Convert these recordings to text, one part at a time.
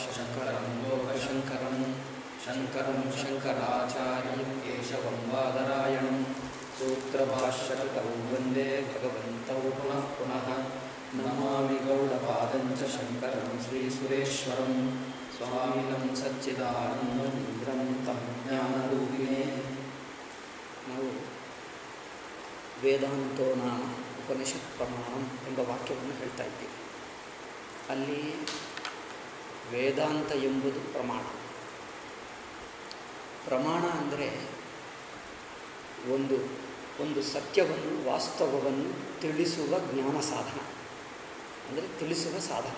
शङ्करं लोकशङ्करं शङ्करं शङ्कराचार्यं केशवं बादरायणं सूत्रभाष्यकृतौ वन्दे भगवन्तौ पुनः पुनः नमामि गौडपादं च शङ्करं श्रीसुरेश्वरं स्वामिनं सच्चिदानन्दं रुद्रं तं ज्ञानरूपिणे ನಾವು ವೇದಾಂತೋ ನಾಮ ಉಪನಿಷತ್ ಪ್ರಮಾಣಂ ಎಂಬ ವಾಕ್ಯವನ್ನು ಹೇಳ್ತಾ ಇದ್ದೀವಿ ಅಲ್ಲಿ ವೇದಾಂತ ಎಂಬುದು ಪ್ರಮಾಣ ಪ್ರಮಾಣ ಅಂದರೆ ಒಂದು ಒಂದು ಸತ್ಯವನ್ನು ವಾಸ್ತವವನ್ನು ತಿಳಿಸುವ ಜ್ಞಾನ ಸಾಧನ ಅಂದರೆ ತಿಳಿಸುವ ಸಾಧನ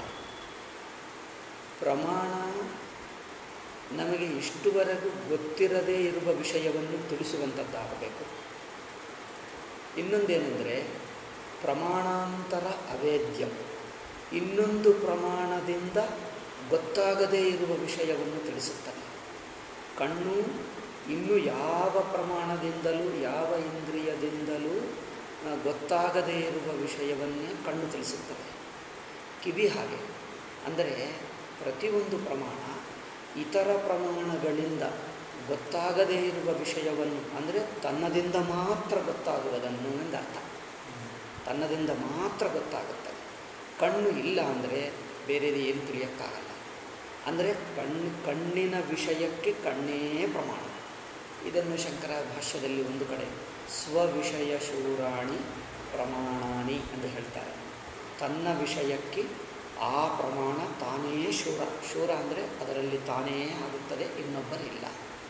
ಪ್ರಮಾಣ ನಮಗೆ ಇಷ್ಟುವರೆಗೂ ಗೊತ್ತಿರದೇ ಇರುವ ವಿಷಯವನ್ನು ತಿಳಿಸುವಂಥದ್ದಾಗಬೇಕು ಇನ್ನೊಂದೇನೆಂದರೆ ಪ್ರಮಾಣಾಂತರ ಅವೇದ್ಯಂ ಇನ್ನೊಂದು ಪ್ರಮಾಣದಿಂದ ಗೊತ್ತಾಗದೇ ಇರುವ ವಿಷಯವನ್ನು ತಿಳಿಸುತ್ತದೆ ಕಣ್ಣು ಇನ್ನು ಯಾವ ಪ್ರಮಾಣದಿಂದಲೂ ಯಾವ ಇಂದ್ರಿಯದಿಂದಲೂ ಆ, ಗೊತ್ತಾಗದೇ ಇರುವ ವಿಷಯವನ್ನೇ ಕಣ್ಣು ತಿಳಿಸುತ್ತದೆ ಕಿವಿ ಹಾಗೆ ಅಂದರೆ ಪ್ರತಿಯೊಂದು ಪ್ರಮಾಣ ಇತರ ಪ್ರಮಾಣಗಳಿಂದ ಗೊತ್ತಾಗದೇ ಇರುವ ವಿಷಯವನ್ನು ಅಂದರೆ ತನ್ನದಿಂದ ಮಾತ್ರ ಗೊತ್ತಾಗುವುದನ್ನು ಎಂದರ್ಥ ತನ್ನದಿಂದ ಮಾತ್ರ ಗೊತ್ತಾಗುತ್ತದೆ ಕಣ್ಣು ಇಲ್ಲ ಅಂದರೆ ಬೇರೆದು ಏನು ತಿಳಿಯೋಕ್ಕಾಗಲ್ಲ ಅಂದರೆ ಕಣ್ಣು ಕಣ್ಣಿನ ವಿಷಯಕ್ಕೆ ಕಣ್ಣೇ ಪ್ರಮಾಣ ಇದನ್ನು ಶಂಕರ ಭಾಷ್ಯದಲ್ಲಿ ಒಂದು ಕಡೆ ಸ್ವವಿಷಯ ಶೂರಾಣಿ ಪ್ರಮಾಣಾನಿ ಎಂದು ಹೇಳ್ತಾರೆ ತನ್ನ ವಿಷಯಕ್ಕೆ ಆ ಪ್ರಮಾಣ ತಾನೇ ಶೂರ ಶೂರ ಅಂದರೆ ಅದರಲ್ಲಿ ತಾನೇ ಆಗುತ್ತದೆ ಇನ್ನೊಬ್ಬರಿಲ್ಲ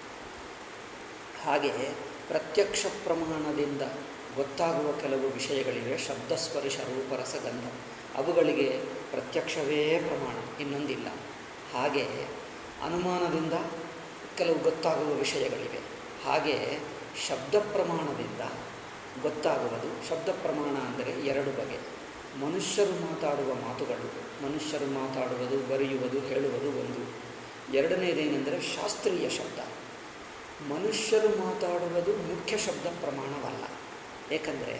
ಹಾಗೆ ಪ್ರತ್ಯಕ್ಷ ಪ್ರಮಾಣದಿಂದ ಗೊತ್ತಾಗುವ ಕೆಲವು ವಿಷಯಗಳಿವೆ ಶಬ್ದ ಸ್ಪರ್ಶ ರೂಪರಸ ಗಂಧ ಅವುಗಳಿಗೆ ಪ್ರತ್ಯಕ್ಷವೇ ಪ್ರಮಾಣ ಇನ್ನೊಂದಿಲ್ಲ ಹಾಗೆ ಅನುಮಾನದಿಂದ ಕೆಲವು ಗೊತ್ತಾಗುವ ವಿಷಯಗಳಿವೆ ಹಾಗೆ ಶಬ್ದ ಪ್ರಮಾಣದಿಂದ ಗೊತ್ತಾಗುವುದು ಶಬ್ದ ಪ್ರಮಾಣ ಅಂದರೆ ಎರಡು ಬಗೆ ಮನುಷ್ಯರು ಮಾತಾಡುವ ಮಾತುಗಳು ಮನುಷ್ಯರು ಮಾತಾಡುವುದು ಬರೆಯುವುದು ಹೇಳುವುದು ಒಂದು ಎರಡನೇದೇನೆಂದರೆ ಶಾಸ್ತ್ರೀಯ ಶಬ್ದ ಮನುಷ್ಯರು ಮಾತಾಡುವುದು ಮುಖ್ಯ ಶಬ್ದ ಪ್ರಮಾಣವಲ್ಲ ಏಕೆಂದರೆ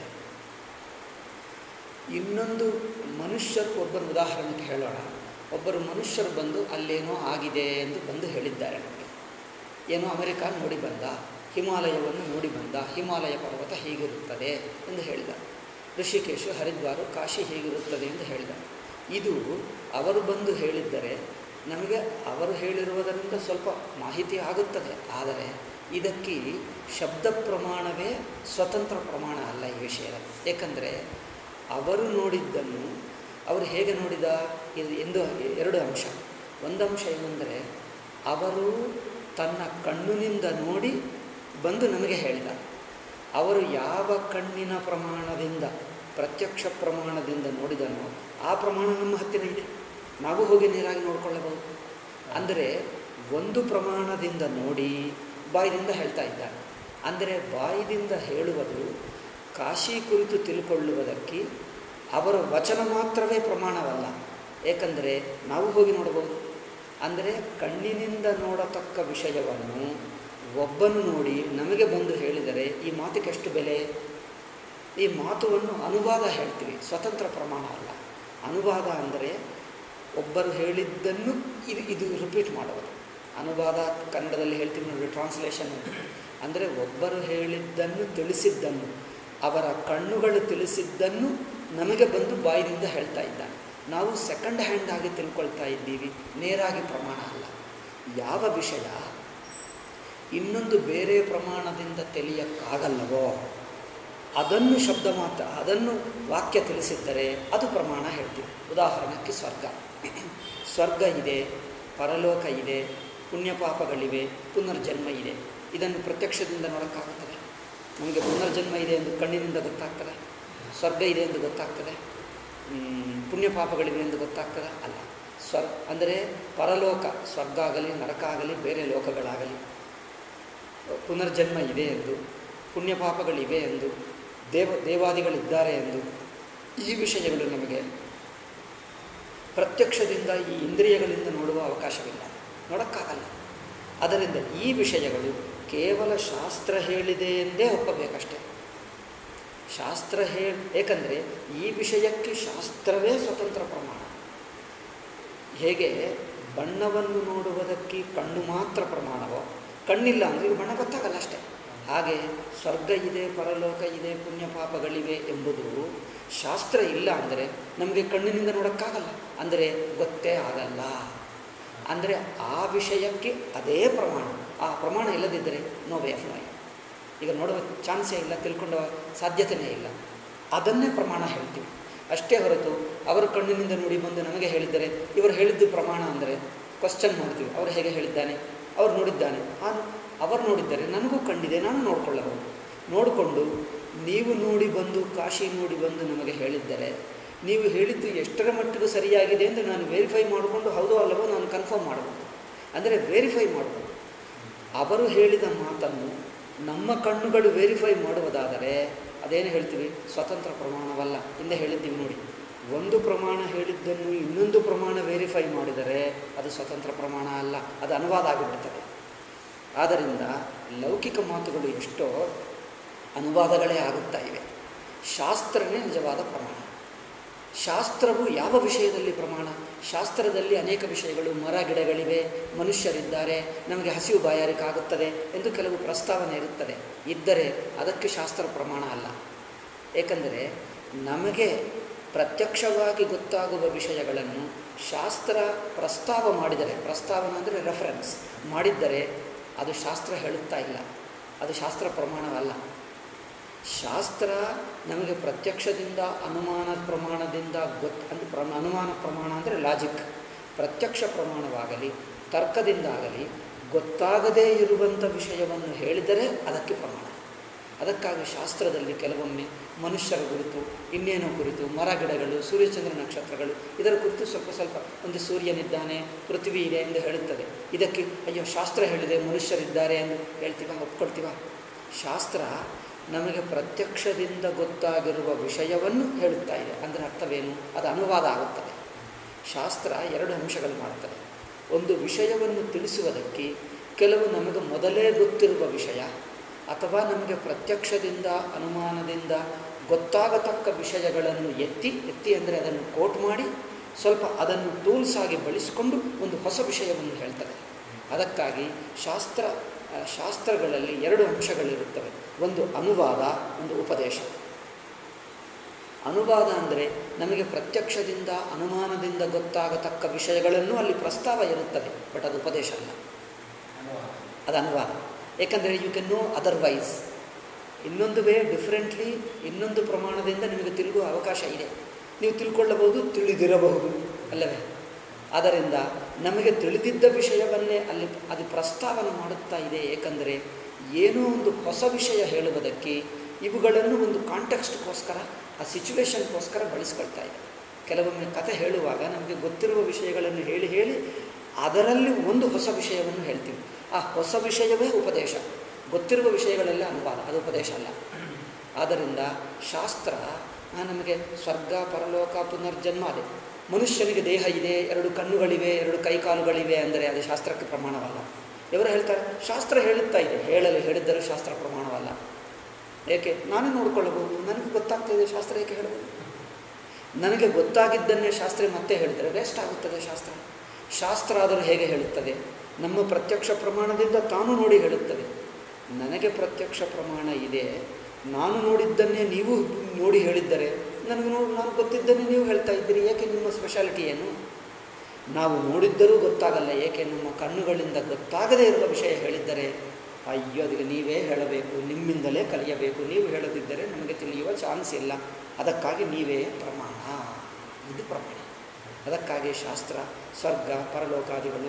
ಇನ್ನೊಂದು ಮನುಷ್ಯರು ಒಬ್ಬರು ಉದಾಹರಣೆಗೆ ಹೇಳೋಣ ಒಬ್ಬರು ಮನುಷ್ಯರು ಬಂದು ಅಲ್ಲೇನೋ ಆಗಿದೆ ಎಂದು ಬಂದು ಹೇಳಿದ್ದಾರೆ ನಮಗೆ ಏನೋ ಅಮೆರಿಕ ನೋಡಿ ಬಂದ ಹಿಮಾಲಯವನ್ನು ನೋಡಿ ಬಂದ ಹಿಮಾಲಯ ಪರ್ವತ ಹೀಗಿರುತ್ತದೆ ಎಂದು ಹೇಳಿದ ಋಷಿಕೇಶು ಹರಿದ್ವಾರ ಕಾಶಿ ಹೀಗಿರುತ್ತದೆ ಎಂದು ಹೇಳಿದ ಇದು ಅವರು ಬಂದು ಹೇಳಿದ್ದರೆ ನಮಗೆ ಅವರು ಹೇಳಿರುವುದರಿಂದ ಸ್ವಲ್ಪ ಮಾಹಿತಿ ಆಗುತ್ತದೆ ಆದರೆ ಇದಕ್ಕೆ ಶಬ್ದ ಪ್ರಮಾಣವೇ ಸ್ವತಂತ್ರ ಪ್ರಮಾಣ ಅಲ್ಲ ಈ ವಿಷಯದಲ್ಲಿ ಏಕೆಂದರೆ ಅವರು ನೋಡಿದ್ದನ್ನು ಅವರು ಹೇಗೆ ನೋಡಿದ ಇದು ಎಂದು ಎರಡು ಅಂಶ ಒಂದು ಅಂಶ ಏನೆಂದರೆ ಅವರು ತನ್ನ ಕಣ್ಣಿನಿಂದ ನೋಡಿ ಬಂದು ನಮಗೆ ಹೇಳಿದ ಅವರು ಯಾವ ಕಣ್ಣಿನ ಪ್ರಮಾಣದಿಂದ ಪ್ರತ್ಯಕ್ಷ ಪ್ರಮಾಣದಿಂದ ನೋಡಿದನೋ ಆ ಪ್ರಮಾಣ ನಮ್ಮ ಹತ್ತಿರ ಇದೆ ನಾವು ಹೋಗಿ ನೇರಾಗಿ ನೋಡಿಕೊಳ್ಳಬಹುದು ಅಂದರೆ ಒಂದು ಪ್ರಮಾಣದಿಂದ ನೋಡಿ ಬಾಯಿದಿಂದ ಹೇಳ್ತಾ ಇದ್ದಾರೆ ಅಂದರೆ ಬಾಯಿದಿಂದ ಹೇಳುವುದು ಕಾಶಿ ಕುರಿತು ತಿಳ್ಕೊಳ್ಳುವುದಕ್ಕೆ ಅವರ ವಚನ ಮಾತ್ರವೇ ಪ್ರಮಾಣವಲ್ಲ ಏಕೆಂದರೆ ನಾವು ಹೋಗಿ ನೋಡಬಹುದು ಅಂದರೆ ಕಣ್ಣಿನಿಂದ ನೋಡತಕ್ಕ ವಿಷಯವನ್ನು ಒಬ್ಬನು ನೋಡಿ ನಮಗೆ ಬಂದು ಹೇಳಿದರೆ ಈ ಮಾತಿಗೆ ಎಷ್ಟು ಬೆಲೆ ಈ ಮಾತುವನ್ನು ಅನುವಾದ ಹೇಳ್ತೀವಿ ಸ್ವತಂತ್ರ ಪ್ರಮಾಣ ಅಲ್ಲ ಅನುವಾದ ಅಂದರೆ ಒಬ್ಬರು ಹೇಳಿದ್ದನ್ನು ಇದು ಇದು ರಿಪೀಟ್ ಮಾಡುವುದು ಅನುವಾದ ಕನ್ನಡದಲ್ಲಿ ಹೇಳ್ತೀವಿ ನೋಡಿ ಟ್ರಾನ್ಸ್ಲೇಷನ್ ಅಂತ ಅಂದರೆ ಒಬ್ಬರು ಹೇಳಿದ್ದನ್ನು ತಿಳಿಸಿದ್ದನ್ನು ಅವರ ಕಣ್ಣುಗಳು ತಿಳಿಸಿದ್ದನ್ನು ನಮಗೆ ಬಂದು ಬಾಯಿನಿಂದ ಹೇಳ್ತಾ ಇದ್ದಾನೆ ನಾವು ಸೆಕೆಂಡ್ ಹ್ಯಾಂಡ್ ಆಗಿ ತಿಳ್ಕೊಳ್ತಾ ಇದ್ದೀವಿ ನೇರಾಗಿ ಪ್ರಮಾಣ ಅಲ್ಲ ಯಾವ ವಿಷಯ ಇನ್ನೊಂದು ಬೇರೆ ಪ್ರಮಾಣದಿಂದ ತಿಳಿಯಕ್ಕಾಗಲ್ಲವೋ ಅದನ್ನು ಶಬ್ದ ಮಾತ್ರ ಅದನ್ನು ವಾಕ್ಯ ತಿಳಿಸಿದ್ದರೆ ಅದು ಪ್ರಮಾಣ ಹೇಳ್ತೀವಿ ಉದಾಹರಣೆಗೆ ಸ್ವರ್ಗ ಸ್ವರ್ಗ ಇದೆ ಪರಲೋಕ ಇದೆ ಪುಣ್ಯಪಾಪಗಳಿವೆ ಪುನರ್ಜನ್ಮ ಇದೆ ಇದನ್ನು ಪ್ರತ್ಯಕ್ಷದಿಂದ ನೋಡೋಕ್ಕಾಗುತ್ತದೆ ನಮಗೆ ಪುನರ್ಜನ್ಮ ಇದೆ ಎಂದು ಕಣ್ಣಿನಿಂದ ಗೊತ್ತಾಗ್ತದೆ ಸ್ವರ್ಗ ಇದೆ ಎಂದು ಗೊತ್ತಾಗ್ತದೆ ಮ್, ಪುಣ್ಯಪಾಪಗಳಿವೆ ಎಂದು ಗೊತ್ತಾಗ್ತದೆ ಅಲ್ಲ ಸ್ವರ್ ಅಂದರೆ ಪರಲೋಕ ಸ್ವರ್ಗ ಆಗಲಿ ನರಕ ಆಗಲಿ ಬೇರೆ ಲೋಕಗಳಾಗಲಿ ಪುನರ್ಜನ್ಮ ಇದೆ ಎಂದು ಪುಣ್ಯಪಾಪಗಳಿವೆ ಎಂದು ದೇವ ದೇವಾದಿಗಳಿದ್ದಾರೆ ಎಂದು ಈ ವಿಷಯಗಳು ನಮಗೆ ಪ್ರತ್ಯಕ್ಷದಿಂದ ಈ ಇಂದ್ರಿಯಗಳಿಂದ ನೋಡುವ ಅವಕಾಶವಿಲ್ಲ ನೋಡೋಕ್ಕಾಗಲ್ಲ ಅದರಿಂದ ಈ ವಿಷಯಗಳು ಕೇವಲ ಶಾಸ್ತ್ರ ಹೇಳಿದೆ ಎಂದೇ ಒಪ್ಪಬೇಕಷ್ಟೆ ಶಾಸ್ತ್ರ ಹೇಳಿ ಏಕೆಂದರೆ ಈ ವಿಷಯಕ್ಕೆ ಶಾಸ್ತ್ರವೇ ಸ್ವತಂತ್ರ ಪ್ರಮಾಣ ಹೇಗೆ ಬಣ್ಣವನ್ನು ನೋಡುವುದಕ್ಕೆ ಕಣ್ಣು ಮಾತ್ರ ಪ್ರಮಾಣವೋ ಕಣ್ಣಿಲ್ಲ ಅಂದರೆ ಈಗ ಬಣ್ಣ ಗೊತ್ತಾಗಲ್ಲ ಅಷ್ಟೇ ಹಾಗೆ ಸ್ವರ್ಗ ಇದೆ ಪರಲೋಕ ಇದೆ ಪುಣ್ಯ ಪಾಪಗಳಿವೆ ಎಂಬುದು ಶಾಸ್ತ್ರ ಇಲ್ಲ ಅಂದರೆ ನಮಗೆ ಕಣ್ಣಿನಿಂದ ನೋಡೋಕ್ಕಾಗಲ್ಲ ಅಂದರೆ ಗೊತ್ತೇ ಆಗಲ್ಲ ಅಂದರೆ ಆ ವಿಷಯಕ್ಕೆ ಅದೇ ಪ್ರಮಾಣ ಆ ಪ್ರಮಾಣ ಇಲ್ಲದಿದ್ದರೆ ನೋ ವೇ ಆಫ್ ಲೈಫ್ ಈಗ ನೋಡುವ ಚಾನ್ಸೇ ಇಲ್ಲ ತಿಳ್ಕೊಳ್ಳುವ ಸಾಧ್ಯತೆಯೇ ಇಲ್ಲ ಅದನ್ನೇ ಪ್ರಮಾಣ ಹೇಳ್ತೀವಿ ಅಷ್ಟೇ ಹೊರತು ಅವರ ಕಣ್ಣಿನಿಂದ ನೋಡಿ ಬಂದು ನಮಗೆ ಹೇಳಿದರೆ ಇವರು ಹೇಳಿದ್ದು ಪ್ರಮಾಣ ಅಂದರೆ ಕ್ವಶನ್ ಮಾಡ್ತೀವಿ ಅವರು ಹೇಗೆ ಹೇಳಿದ್ದಾನೆ ಅವ್ರು ನೋಡಿದ್ದಾನೆ ಆ ಅವರು ನೋಡಿದ್ದಾರೆ ನನಗೂ ಕಂಡಿದೆ ನಾನು ನೋಡಿಕೊಳ್ಳಬಹುದು ನೋಡಿಕೊಂಡು ನೀವು ನೋಡಿ ಬಂದು ಕಾಶಿ ನೋಡಿ ಬಂದು ನಮಗೆ ಹೇಳಿದ್ದರೆ ನೀವು ಹೇಳಿದ್ದು ಎಷ್ಟರ ಮಟ್ಟಿಗೂ ಸರಿಯಾಗಿದೆ ಎಂದು ನಾನು ವೆರಿಫೈ ಮಾಡಿಕೊಂಡು ಹೌದೋ ಅಲ್ಲವೋ ನಾನು ಕನ್ಫರ್ಮ್ ಮಾಡಬಹುದು ಅಂದರೆ ವೆರಿಫೈ ಮಾಡಬಹುದು ಅವರು ಹೇಳಿದ ಮಾತನ್ನು ನಮ್ಮ ಕಣ್ಣುಗಳು ವೆರಿಫೈ ಮಾಡುವುದಾದರೆ ಅದೇನು ಹೇಳ್ತೀವಿ ಸ್ವತಂತ್ರ ಪ್ರಮಾಣವಲ್ಲ ಹಿಂದೆ ಹೇಳಿದ್ದೀವಿ ನೋಡಿ ಒಂದು ಪ್ರಮಾಣ ಹೇಳಿದ್ದನ್ನು ಇನ್ನೊಂದು ಪ್ರಮಾಣ ವೆರಿಫೈ ಮಾಡಿದರೆ ಅದು ಸ್ವತಂತ್ರ ಪ್ರಮಾಣ ಅಲ್ಲ ಅದು ಅನುವಾದ ಆಗಿಬಿಡ್ತದೆ ಆದ್ದರಿಂದ ಲೌಕಿಕ ಮಾತುಗಳು ಎಷ್ಟೋ ಅನುವಾದಗಳೇ ಆಗುತ್ತಾ ಇವೆ ಶಾಸ್ತ್ರನೇ ನಿಜವಾದ ಪ್ರಮಾಣ ಶಾಸ್ತ್ರವು ಯಾವ ವಿಷಯದಲ್ಲಿ ಪ್ರಮಾಣ ಶಾಸ್ತ್ರದಲ್ಲಿ ಅನೇಕ ವಿಷಯಗಳು ಮರ ಗಿಡಗಳಿವೆ ಮನುಷ್ಯರಿದ್ದಾರೆ ನಮಗೆ ಹಸಿವು ಬಾಯಾರಿಕಾಗುತ್ತದೆ ಎಂದು ಕೆಲವು ಪ್ರಸ್ತಾವನೆ ಇರುತ್ತದೆ ಇದ್ದರೆ ಅದಕ್ಕೆ ಶಾಸ್ತ್ರ ಪ್ರಮಾಣ ಅಲ್ಲ ಏಕೆಂದರೆ ನಮಗೆ ಪ್ರತ್ಯಕ್ಷವಾಗಿ ಗೊತ್ತಾಗುವ ವಿಷಯಗಳನ್ನು ಶಾಸ್ತ್ರ ಪ್ರಸ್ತಾವ ಮಾಡಿದರೆ ಪ್ರಸ್ತಾವನೆ ಅಂದರೆ ರೆಫರೆನ್ಸ್ ಮಾಡಿದ್ದರೆ ಅದು ಶಾಸ್ತ್ರ ಹೇಳುತ್ತಾ ಇಲ್ಲ ಅದು ಶಾಸ್ತ್ರ ಪ್ರಮಾಣವಲ್ಲ ಶಾಸ್ತ್ರ ನಮಗೆ ಪ್ರತ್ಯಕ್ಷದಿಂದ ಅನುಮಾನ ಪ್ರಮಾಣದಿಂದ ಗೊತ್ತು ಅಂದರೆ ಪ್ರ ಅನುಮಾನ ಪ್ರಮಾಣ ಅಂದರೆ ಲಾಜಿಕ್ ಪ್ರತ್ಯಕ್ಷ ಪ್ರಮಾಣವಾಗಲಿ ತರ್ಕದಿಂದಾಗಲಿ ಗೊತ್ತಾಗದೇ ಇರುವಂಥ ವಿಷಯವನ್ನು ಹೇಳಿದರೆ ಅದಕ್ಕೆ ಪ್ರಮಾಣ ಅದಕ್ಕಾಗಿ ಶಾಸ್ತ್ರದಲ್ಲಿ ಕೆಲವೊಮ್ಮೆ ಮನುಷ್ಯರ ಕುರಿತು ಇನ್ನೇನೋ ಕುರಿತು ಮರ ಗಿಡಗಳು ಸೂರ್ಯಚಂದ್ರ ನಕ್ಷತ್ರಗಳು ಇದರ ಕುರಿತು ಸ್ವಲ್ಪ ಸ್ವಲ್ಪ ಒಂದು ಸೂರ್ಯನಿದ್ದಾನೆ ಪೃಥ್ವಿ ಇದೆ ಎಂದು ಹೇಳುತ್ತದೆ ಇದಕ್ಕೆ ಅಯ್ಯೋ ಶಾಸ್ತ್ರ ಹೇಳಿದೆ ಮನುಷ್ಯರಿದ್ದಾರೆ ಎಂದು ಹೇಳ್ತೀವ ಒಪ್ಕೊಳ್ತೀವ ಶಾಸ್ತ್ರ ನಮಗೆ ಪ್ರತ್ಯಕ್ಷದಿಂದ ಗೊತ್ತಾಗಿರುವ ವಿಷಯವನ್ನು ಹೇಳುತ್ತಾ ಇದೆ ಅಂದರೆ ಅರ್ಥವೇನು ಅದು ಅನುವಾದ ಆಗುತ್ತದೆ ಶಾಸ್ತ್ರ ಎರಡು ಅಂಶಗಳು ಮಾಡುತ್ತದೆ ಒಂದು ವಿಷಯವನ್ನು ತಿಳಿಸುವುದಕ್ಕೆ ಕೆಲವು ನಮಗೆ ಮೊದಲೇ ಗೊತ್ತಿರುವ ವಿಷಯ ಅಥವಾ ನಮಗೆ ಪ್ರತ್ಯಕ್ಷದಿಂದ ಅನುಮಾನದಿಂದ ಗೊತ್ತಾಗತಕ್ಕ ವಿಷಯಗಳನ್ನು ಎತ್ತಿ ಎತ್ತಿ ಅಂದರೆ ಅದನ್ನು ಕೋಟ್ ಮಾಡಿ ಸ್ವಲ್ಪ ಅದನ್ನು ಟೂಲ್ಸ್ ಆಗಿ ಬಳಸಿಕೊಂಡು ಒಂದು ಹೊಸ ವಿಷಯವನ್ನು ಹೇಳ್ತದೆ ಅದಕ್ಕಾಗಿ ಶಾಸ್ತ್ರ ಶಾಸ್ತ್ರಗಳಲ್ಲಿ ಎರಡು ಅಂಶಗಳಿರುತ್ತವೆ ಒಂದು ಅನುವಾದ ಒಂದು ಉಪದೇಶ ಅನುವಾದ ಅಂದರೆ ನಮಗೆ ಪ್ರತ್ಯಕ್ಷದಿಂದ ಅನುಮಾನದಿಂದ ಗೊತ್ತಾಗತಕ್ಕ ವಿಷಯಗಳನ್ನು ಅಲ್ಲಿ ಪ್ರಸ್ತಾವ ಇರುತ್ತದೆ ಬಟ್ ಅದು ಉಪದೇಶ ಅಲ್ಲ ಅದು ಅನುವಾದ ಏಕೆಂದರೆ ಯು ಕೆನ್ ನೋ ಅದರ್ವೈಸ್ ಇನ್ನೊಂದು ವೇ ಡಿಫ್ರೆಂಟ್ಲಿ ಇನ್ನೊಂದು ಪ್ರಮಾಣದಿಂದ ನಿಮಗೆ ತಿಳುಗುವ ಅವಕಾಶ ಇದೆ ನೀವು ತಿಳ್ಕೊಳ್ಳಬಹುದು ತಿಳಿದಿರಬಹುದು ಅಲ್ಲವೇ ಆದ್ದರಿಂದ ನಮಗೆ ತಿಳಿದಿದ್ದ ವಿಷಯವನ್ನೇ ಅಲ್ಲಿ ಅದು ಪ್ರಸ್ತಾವನೆ ಮಾಡುತ್ತಾ ಇದೆ ಏಕೆಂದರೆ ಏನೋ ಒಂದು ಹೊಸ ವಿಷಯ ಹೇಳುವುದಕ್ಕೆ ಇವುಗಳನ್ನು ಒಂದು ಕಾಂಟೆಕ್ಸ್ಟ್ಗೋಸ್ಕರ ಆ ಸಿಚುವೇಶನ್ಗೋಸ್ಕರ ಬಳಸ್ಕೊಳ್ತಾ ಇದೆ ಕೆಲವೊಮ್ಮೆ ಕತೆ ಹೇಳುವಾಗ ನಮಗೆ ಗೊತ್ತಿರುವ ವಿಷಯಗಳನ್ನು ಹೇಳಿ ಹೇಳಿ ಅದರಲ್ಲಿ ಒಂದು ಹೊಸ ವಿಷಯವನ್ನು ಹೇಳ್ತೀವಿ ಆ ಹೊಸ ವಿಷಯವೇ ಉಪದೇಶ ಗೊತ್ತಿರುವ ವಿಷಯಗಳೆಲ್ಲ ಅನುವಾದ ಅದು ಉಪದೇಶ ಅಲ್ಲ ಆದ್ದರಿಂದ ಶಾಸ್ತ್ರ ನಮಗೆ ಸ್ವರ್ಗ ಪರಲೋಕ ಪುನರ್ಜನ್ಮ ಅದೇ ಮನುಷ್ಯನಿಗೆ ದೇಹ ಇದೆ ಎರಡು ಕಣ್ಣುಗಳಿವೆ ಎರಡು ಕೈಕಾಲುಗಳಿವೆ ಅಂದರೆ ಅದು ಶಾಸ್ತ್ರಕ್ಕೆ ಪ್ರಮಾಣವಲ್ಲ ಇವರು ಹೇಳ್ತಾರೆ ಶಾಸ್ತ್ರ ಹೇಳುತ್ತಾ ಇದೆ ಹೇಳಲು ಹೇಳಿದ್ದರೂ ಶಾಸ್ತ್ರ ಪ್ರಮಾಣವಲ್ಲ ಏಕೆ ನಾನೇ ನೋಡ್ಕೊಳ್ಳಬಹುದು ನನಗೆ ಗೊತ್ತಾಗ್ತದೆ ಶಾಸ್ತ್ರ ಏಕೆ ಹೇಳಬಹುದು ನನಗೆ ಗೊತ್ತಾಗಿದ್ದನ್ನೇ ಶಾಸ್ತ್ರ ಮತ್ತೆ ಹೇಳಿದರೆ ವೇಸ್ಟ್ ಆಗುತ್ತದೆ ಶಾಸ್ತ್ರ ಶಾಸ್ತ್ರ ಆದರೂ ಹೇಗೆ ಹೇಳುತ್ತದೆ ನಮ್ಮ ಪ್ರತ್ಯಕ್ಷ ಪ್ರಮಾಣದಿಂದ ತಾನು ನೋಡಿ ಹೇಳುತ್ತದೆ ನನಗೆ ಪ್ರತ್ಯಕ್ಷ ಪ್ರಮಾಣ ಇದೆ ನಾನು ನೋಡಿದ್ದನ್ನೇ ನೀವು ನೋಡಿ ಹೇಳಿದ್ದರೆ ನನಗೆ ನೋಡಿ ನಾನು ಗೊತ್ತಿದ್ದನ್ನೇ ನೀವು ಹೇಳ್ತಾ ಇದ್ದೀರಿ ಏಕೆ ನಿಮ್ಮ ಸ್ಪೆಷಾಲಿಟಿ ಏನು ನಾವು ನೋಡಿದ್ದರೂ ಗೊತ್ತಾಗಲ್ಲ ಏಕೆ ನಮ್ಮ ಕಣ್ಣುಗಳಿಂದ ಗೊತ್ತಾಗದೇ ಇರುವ ವಿಷಯ ಹೇಳಿದ್ದರೆ ಅಯ್ಯೋ ಅದಕ್ಕೆ ನೀವೇ ಹೇಳಬೇಕು ನಿಮ್ಮಿಂದಲೇ ಕಲಿಯಬೇಕು ನೀವು ಹೇಳದಿದ್ದರೆ ನಮಗೆ ತಿಳಿಯುವ ಚಾನ್ಸ್ ಇಲ್ಲ ಅದಕ್ಕಾಗಿ ನೀವೇ ಪ್ರಮಾಣ ಇದು ಪ್ರಮಾಣ ಅದಕ್ಕಾಗಿ ಶಾಸ್ತ್ರ ಸ್ವರ್ಗ ಪರಲೋಕಾದಿಗಳು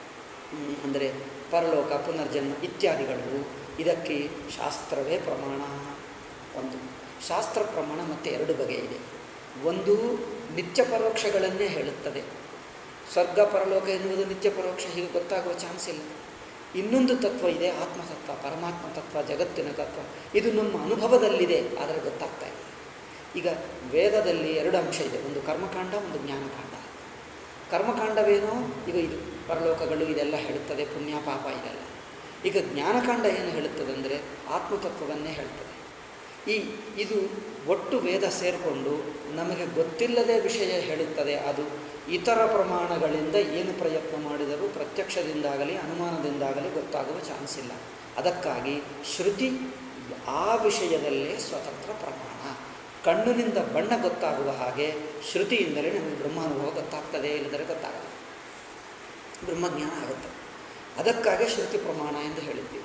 ಅಂದರೆ ಪರಲೋಕ ಪುನರ್ಜನ್ಮ ಇತ್ಯಾದಿಗಳು ಇದಕ್ಕೆ ಶಾಸ್ತ್ರವೇ ಪ್ರಮಾಣ ಒಂದು ಶಾಸ್ತ್ರ ಪ್ರಮಾಣ ಮತ್ತು ಎರಡು ಬಗೆ ಇದೆ ಒಂದು ನಿತ್ಯ ಪರೋಕ್ಷಗಳನ್ನೇ ಹೇಳುತ್ತದೆ ಸ್ವರ್ಗ ಪರಲೋಕ ಎನ್ನುವುದು ನಿತ್ಯ ಪರೋಕ್ಷ ಹೀಗೆ ಗೊತ್ತಾಗುವ ಚಾನ್ಸ್ ಇಲ್ಲ ಇನ್ನೊಂದು ತತ್ವ ಇದೆ ಆತ್ಮತತ್ವ ಪರಮಾತ್ಮ ತತ್ವ ಜಗತ್ತಿನ ತತ್ವ ಇದು ನಮ್ಮ ಅನುಭವದಲ್ಲಿದೆ ಆದರೆ ಗೊತ್ತಾಗ್ತಾ ಇದೆ ಈಗ ವೇದದಲ್ಲಿ ಎರಡು ಅಂಶ ಇದೆ ಒಂದು ಕರ್ಮಕಾಂಡ ಒಂದು ಜ್ಞಾನಕಾಂಡ ಕರ್ಮಕಾಂಡವೇನೋ ಈಗ ಇದು ಪರಲೋಕಗಳು ಇದೆಲ್ಲ ಹೇಳುತ್ತದೆ ಪುಣ್ಯ ಪಾಪ ಇದೆಲ್ಲ ಈಗ ಜ್ಞಾನಕಾಂಡ ಏನು ಹೇಳುತ್ತದೆ ಅಂದರೆ ಆತ್ಮತತ್ವವನ್ನೇ ಹೇಳ್ತದೆ ಈ ಇದು ಒಟ್ಟು ವೇದ ಸೇರಿಕೊಂಡು ನಮಗೆ ಗೊತ್ತಿಲ್ಲದೆ ವಿಷಯ ಹೇಳುತ್ತದೆ ಅದು ಇತರ ಪ್ರಮಾಣಗಳಿಂದ ಏನು ಪ್ರಯತ್ನ ಮಾಡಿದರೂ ಪ್ರತ್ಯಕ್ಷದಿಂದಾಗಲಿ ಅನುಮಾನದಿಂದಾಗಲಿ ಗೊತ್ತಾಗುವ ಚಾನ್ಸ್ ಇಲ್ಲ ಅದಕ್ಕಾಗಿ ಶ್ರುತಿ ಆ ವಿಷಯದಲ್ಲೇ ಸ್ವತಂತ್ರ ಪ್ರಮಾಣ ಕಣ್ಣಿನಿಂದ ಬಣ್ಣ ಗೊತ್ತಾಗುವ ಹಾಗೆ ಶ್ರುತಿಯಿಂದಲೇ ನಮಗೆ ಬ್ರಹ್ಮಾನುಭವ ಗೊತ್ತಾಗ್ತದೆ ಇಲ್ಲದರೆ ಗೊತ್ತಾಗಲ್ಲ ಬ್ರಹ್ಮಜ್ಞಾನ ಆಗುತ್ತೆ ಅದಕ್ಕಾಗಿ ಶ್ರುತಿ ಪ್ರಮಾಣ ಎಂದು ಹೇಳಿದ್ದೀವಿ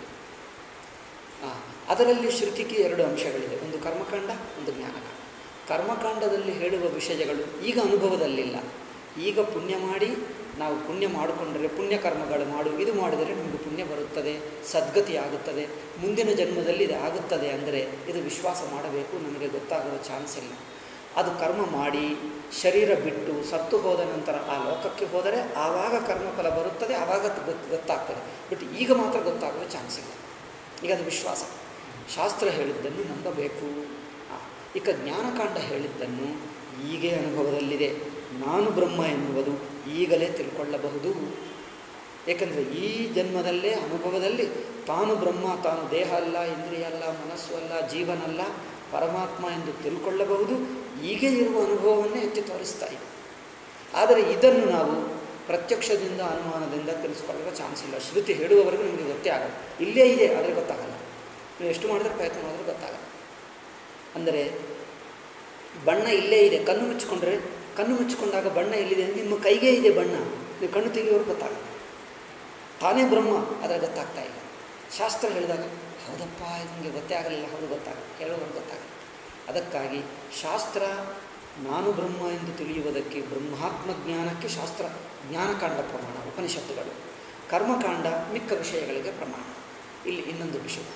ಆ, ಅದರಲ್ಲಿ ಶ್ರುತಿಗೆ ಎರಡು ಅಂಶಗಳಿದೆ ಒಂದು ಕರ್ಮಕಾಂಡ ಒಂದು ಜ್ಞಾನಕಾಂಡ ಕರ್ಮಕಾಂಡದಲ್ಲಿ ಹೇಳುವ ವಿಷಯಗಳು ಈಗ ಅನುಭವದಲ್ಲಿಲ್ಲ ಈಗ ಪುಣ್ಯ ಮಾಡಿ ನಾವು ಪುಣ್ಯ ಮಾಡಿಕೊಂಡರೆ ಪುಣ್ಯ ಕರ್ಮಗಳು ಮಾಡು ಇದು ಮಾಡಿದರೆ ನಮಗೆ ಪುಣ್ಯ ಬರುತ್ತದೆ ಸದ್ಗತಿ ಆಗುತ್ತದೆ ಮುಂದಿನ ಜನ್ಮದಲ್ಲಿ ಇದು ಆಗುತ್ತದೆ ಅಂದರೆ ಇದು ವಿಶ್ವಾಸ ಮಾಡಬೇಕು ನಮಗೆ ಗೊತ್ತಾಗುವ ಚಾನ್ಸ್ ಇಲ್ಲ ಅದು ಕರ್ಮ ಮಾಡಿ ಶರೀರ ಬಿಟ್ಟು ಸತ್ತು ಹೋದ ನಂತರ ಆ ಲೋಕಕ್ಕೆ ಹೋದರೆ ಆವಾಗ ಕರ್ಮಫಲ ಬರುತ್ತದೆ ಆವಾಗ ಗೊತ್ತು ಗೊತ್ತಾಗ್ತದೆ ಬಟ್ ಈಗ ಮಾತ್ರ ಗೊತ್ತಾಗುವ ಚಾನ್ಸ್ ಇಲ್ಲ ಈಗ ಅದು ವಿಶ್ವಾಸ ಶಾಸ್ತ್ರ ಹೇಳಿದ್ದನ್ನು ನಂಬಬೇಕು ಆ, ಈಗ ಜ್ಞಾನಕಾಂಡ ಹೇಳಿದ್ದನ್ನು ಈಗೇ ಅನುಭವದಲ್ಲಿದೆ ನಾನು ಬ್ರಹ್ಮ ಎನ್ನುವುದು ಈಗಲೇ ತಿಳ್ಕೊಳ್ಳಬಹುದು ಏಕೆಂದರೆ ಈ ಜನ್ಮದಲ್ಲೇ ಅನುಭವದಲ್ಲಿ ತಾನು ಬ್ರಹ್ಮ ತಾನು ದೇಹ ಅಲ್ಲ ಇಂದ್ರಿಯ ಅಲ್ಲ ಮನಸ್ಸು ಅಲ್ಲ ಜೀವನಲ್ಲ ಪರಮಾತ್ಮ ಎಂದು ತಿಳ್ಕೊಳ್ಳಬಹುದು ಈಗೇ ಇರುವ ಅನುಭವವನ್ನೇ ಎತ್ತಿ ತೋರಿಸ್ತಾ ಇದೆ ಆದರೆ ಇದನ್ನು ನಾವು ಪ್ರತ್ಯಕ್ಷದಿಂದ ಅನುಮಾನದಿಂದ ತಿಳಿಸ್ಕೊಳ್ಳುವ ಚಾನ್ಸ್ ಇಲ್ಲ ಶ್ರುತಿ ಹೇಳುವವರೆಗೂ ನಮಗೆ ಗೊತ್ತೇ ಆಗಲ್ಲ ಇಲ್ಲೇ ಇದೆ ಆದರೆ ಗೊತ್ತಾಗಲ್ಲ ನೀವು ಎಷ್ಟು ಮಾಡಿದ್ರೆ ಪ್ರಯತ್ನ ಮಾಡಿದ್ರೆ ಗೊತ್ತಾಗಲ್ಲ ಅಂದರೆ ಬಣ್ಣ ಇಲ್ಲೇ ಇದೆ ಕಣ್ಣು ಮುಚ್ಚಿಕೊಂಡ್ರೆ ಕಣ್ಣು ಮುಚ್ಚಿಕೊಂಡಾಗ ಬಣ್ಣ ಎಲ್ಲಿದೆ ನಿಮ್ಮ ಕೈಗೆ ಇದೆ ಬಣ್ಣ ನೀವು ಕಣ್ಣು ತೆಗೆಯೋರು ಗೊತ್ತಾಗಲ್ಲ ತಾನೇ ಬ್ರಹ್ಮ ಆದರೆ ಗೊತ್ತಾಗ್ತಾ ಇಲ್ಲ ಶಾಸ್ತ್ರ ಹೇಳಿದಾಗ ಹೌದಪ್ಪ ಇದು ನಿಮಗೆ ಗೊತ್ತೇ ಆಗಲಿಲ್ಲ ಹೌದು ಗೊತ್ತಾಗಲ್ಲ ಹೇಳೋರು ಗೊತ್ತಾಗಲ್ಲ ಅದಕ್ಕಾಗಿ ಶಾಸ್ತ್ರ ನಾನು ಬ್ರಹ್ಮ ಎಂದು ತಿಳಿಯುವುದಕ್ಕೆ ಬ್ರಹ್ಮಾತ್ಮ ಜ್ಞಾನಕ್ಕೆ ಶಾಸ್ತ್ರ ಜ್ಞಾನಕಾಂಡ ಪ್ರಮಾಣ ಉಪನಿಷತ್ತುಗಳು ಕರ್ಮಕಾಂಡ ಮಿಕ್ಕ ವಿಷಯಗಳಿಗೆ ಪ್ರಮಾಣ ಇಲ್ಲಿ ಇನ್ನೊಂದು ವಿಷಯ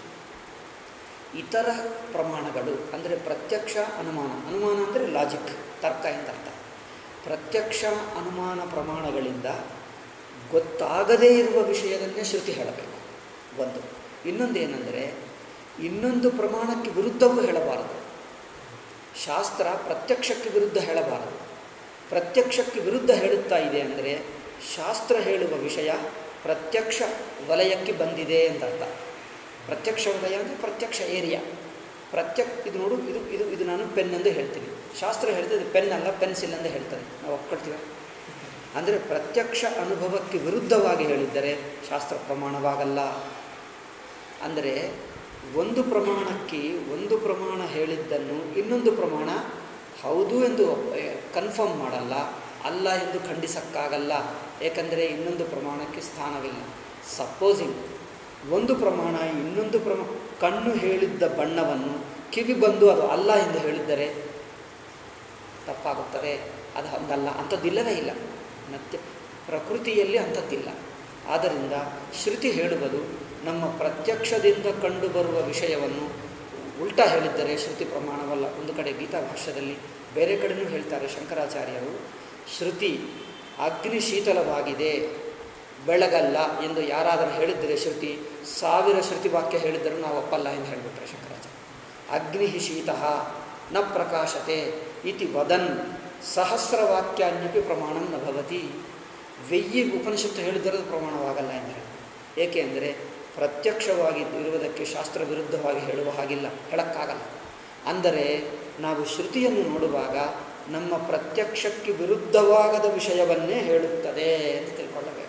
ಇತರ ಪ್ರಮಾಣಗಳು ಅಂದರೆ ಪ್ರತ್ಯಕ್ಷ ಅನುಮಾನ ಅನುಮಾನ ಅಂದರೆ ಲಾಜಿಕ್ ತರ್ಕ ಎಂದರ್ಥ ಪ್ರತ್ಯಕ್ಷ ಅನುಮಾನ ಪ್ರಮಾಣಗಳಿಂದ ಗೊತ್ತಾಗದೇ ಇರುವ ವಿಷಯದನ್ನೇ ಶ್ರುತಿ ಹೇಳಬೇಕು ಒಂದು ಇನ್ನೊಂದು ಏನೆಂದರೆ ಇನ್ನೊಂದು ಪ್ರಮಾಣಕ್ಕೆ ವಿರುದ್ಧವೂ ಹೇಳಬಾರದು ಶಾಸ್ತ್ರ ಪ್ರತ್ಯಕ್ಷಕ್ಕೆ ವಿರುದ್ಧ ಹೇಳಬಾರದು ಪ್ರತ್ಯಕ್ಷಕ್ಕೆ ವಿರುದ್ಧ ಹೇಳುತ್ತಾ ಇದೆ ಅಂದರೆ ಶಾಸ್ತ್ರ ಹೇಳುವ ವಿಷಯ ಪ್ರತ್ಯಕ್ಷ ವಲಯಕ್ಕೆ ಬಂದಿದೆ ಎಂದರ್ಥ ಪ್ರತ್ಯಕ್ಷ ವಲಯ ಅಂದರೆ ಪ್ರತ್ಯಕ್ಷ ಏರಿಯಾ ಪ್ರತ್ಯಕ್ಷ ಇದು ನೋಡು ಇದು ಇದು ಇದು ನಾನು ಪೆನ್ ಎಂದು ಹೇಳ್ತೀನಿ ಶಾಸ್ತ್ರ ಹೇಳ್ತದೆ ಇದು ಪೆನ್ ಅಲ್ಲ ಪೆನ್ಸಿಲ್ ಎಂದು ಹೇಳ್ತದೆ ನಾವು ಒಪ್ಕೊಳ್ತೀವ ಅಂದರೆ ಪ್ರತ್ಯಕ್ಷ ಅನುಭವಕ್ಕೆ ವಿರುದ್ಧವಾಗಿ ಹೇಳಿದ್ದರೆ ಶಾಸ್ತ್ರ ಪ್ರಮಾಣವಾಗಲ್ಲ ಅಂದರೆ ಒಂದು ಪ್ರಮಾಣಕ್ಕೆ ಒಂದು ಪ್ರಮಾಣ ಹೇಳಿದ್ದನ್ನು ಇನ್ನೊಂದು ಪ್ರಮಾಣ ಹೌದು ಎಂದು ಕನ್ಫರ್ಮ್ ಮಾಡಲ್ಲ ಅಲ್ಲ ಎಂದು ಖಂಡಿಸಕ್ಕಾಗಲ್ಲ ಏಕೆಂದರೆ ಇನ್ನೊಂದು ಪ್ರಮಾಣಕ್ಕೆ ಸ್ಥಾನವಿಲ್ಲ ಸಪೋಸಿಂಗ್ ಒಂದು ಪ್ರಮಾಣ ಇನ್ನೊಂದು ಪ್ರಮಾಣ ಕಣ್ಣು ಹೇಳಿದ್ದ ಬಣ್ಣವನ್ನು ಕಿವಿ ಬಂದು ಅದು ಅಲ್ಲ ಎಂದು ಹೇಳಿದ್ದರೆ ತಪ್ಪಾಗುತ್ತದೆ ಅದು ಹಂಗಲ್ಲ ಅಂಥದ್ದಿಲ್ಲವೇ ಇಲ್ಲ ಮತ್ತೆ ಪ್ರಕೃತಿಯಲ್ಲಿ ಅಂಥದ್ದಿಲ್ಲ ಆದ್ದರಿಂದ ಶ್ರುತಿ ಹೇಳುವುದು ನಮ್ಮ ಪ್ರತ್ಯಕ್ಷದಿಂದ ಕಂಡುಬರುವ ವಿಷಯವನ್ನು ಉಲ್ಟಾ ಹೇಳಿದ್ದರೆ ಶ್ರುತಿ ಪ್ರಮಾಣವಲ್ಲ ಒಂದು ಕಡೆ ಗೀತಾ ಭಾಷ್ಯದಲ್ಲಿ ಬೇರೆ ಕಡೆನೂ ಹೇಳ್ತಾರೆ ಶಂಕರಾಚಾರ್ಯರು ಶ್ರುತಿ ಅಗ್ನಿ ಶೀತಲವಾಗಿದೆ ಬೆಳಗಲ್ಲ ಎಂದು ಯಾರಾದರೂ ಹೇಳಿದ್ದರೆ ಶ್ರುತಿ ಸಾವಿರ ಶ್ರುತಿ ವಾಕ್ಯ ಹೇಳಿದ್ದರೂ ನಾವು ಒಪ್ಪಲ್ಲ ಎಂದು ಹೇಳಿಬಿಟ್ರೆ ಶಂಕರಾಚಾರ್ಯ ಅಗ್ನಿ ಶೀತ ನ ಪ್ರಕಾಶತೆ ಇತಿ ವದನ್ ಸಹಸ್ರವಾಕ್ಯಾನ್ಯಪಿ ಪ್ರಮಾಣಂ ನ ಭವತಿ வெಯ್ಯಿ ಉಪನಿಷತ್ತು ಹೇಳಿದರೆ ಪ್ರಮಾಣವಾಗಲ್ಲ ಎಂದು ಹೇಳಿ ಏಕೆ ಅಂದರೆ ಪ್ರತ್ಯಕ್ಷವಾಗಿ ಇರುವುದಕ್ಕೆ ಶಾಸ್ತ್ರ ವಿರುದ್ಧವಾಗಿ ಹೇಳುವ ಹಾಗಿಲ್ಲ ಹೇಳಕ್ಕಾಗಲ್ಲ ಅಂದರೆ ನಾವು ಶ್ರುತಿಯನ್ನು ನೋಡುವಾಗ ನಮ್ಮ ಪ್ರತ್ಯಕ್ಷಕ್ಕೆ ವಿರುದ್ಧವಾಗದ ವಿಷಯವನ್ನೇ ಹೇಳುತ್ತದೆ ಎಂದು ತಿಳ್ಕೊಳ್ಳಬೇಕು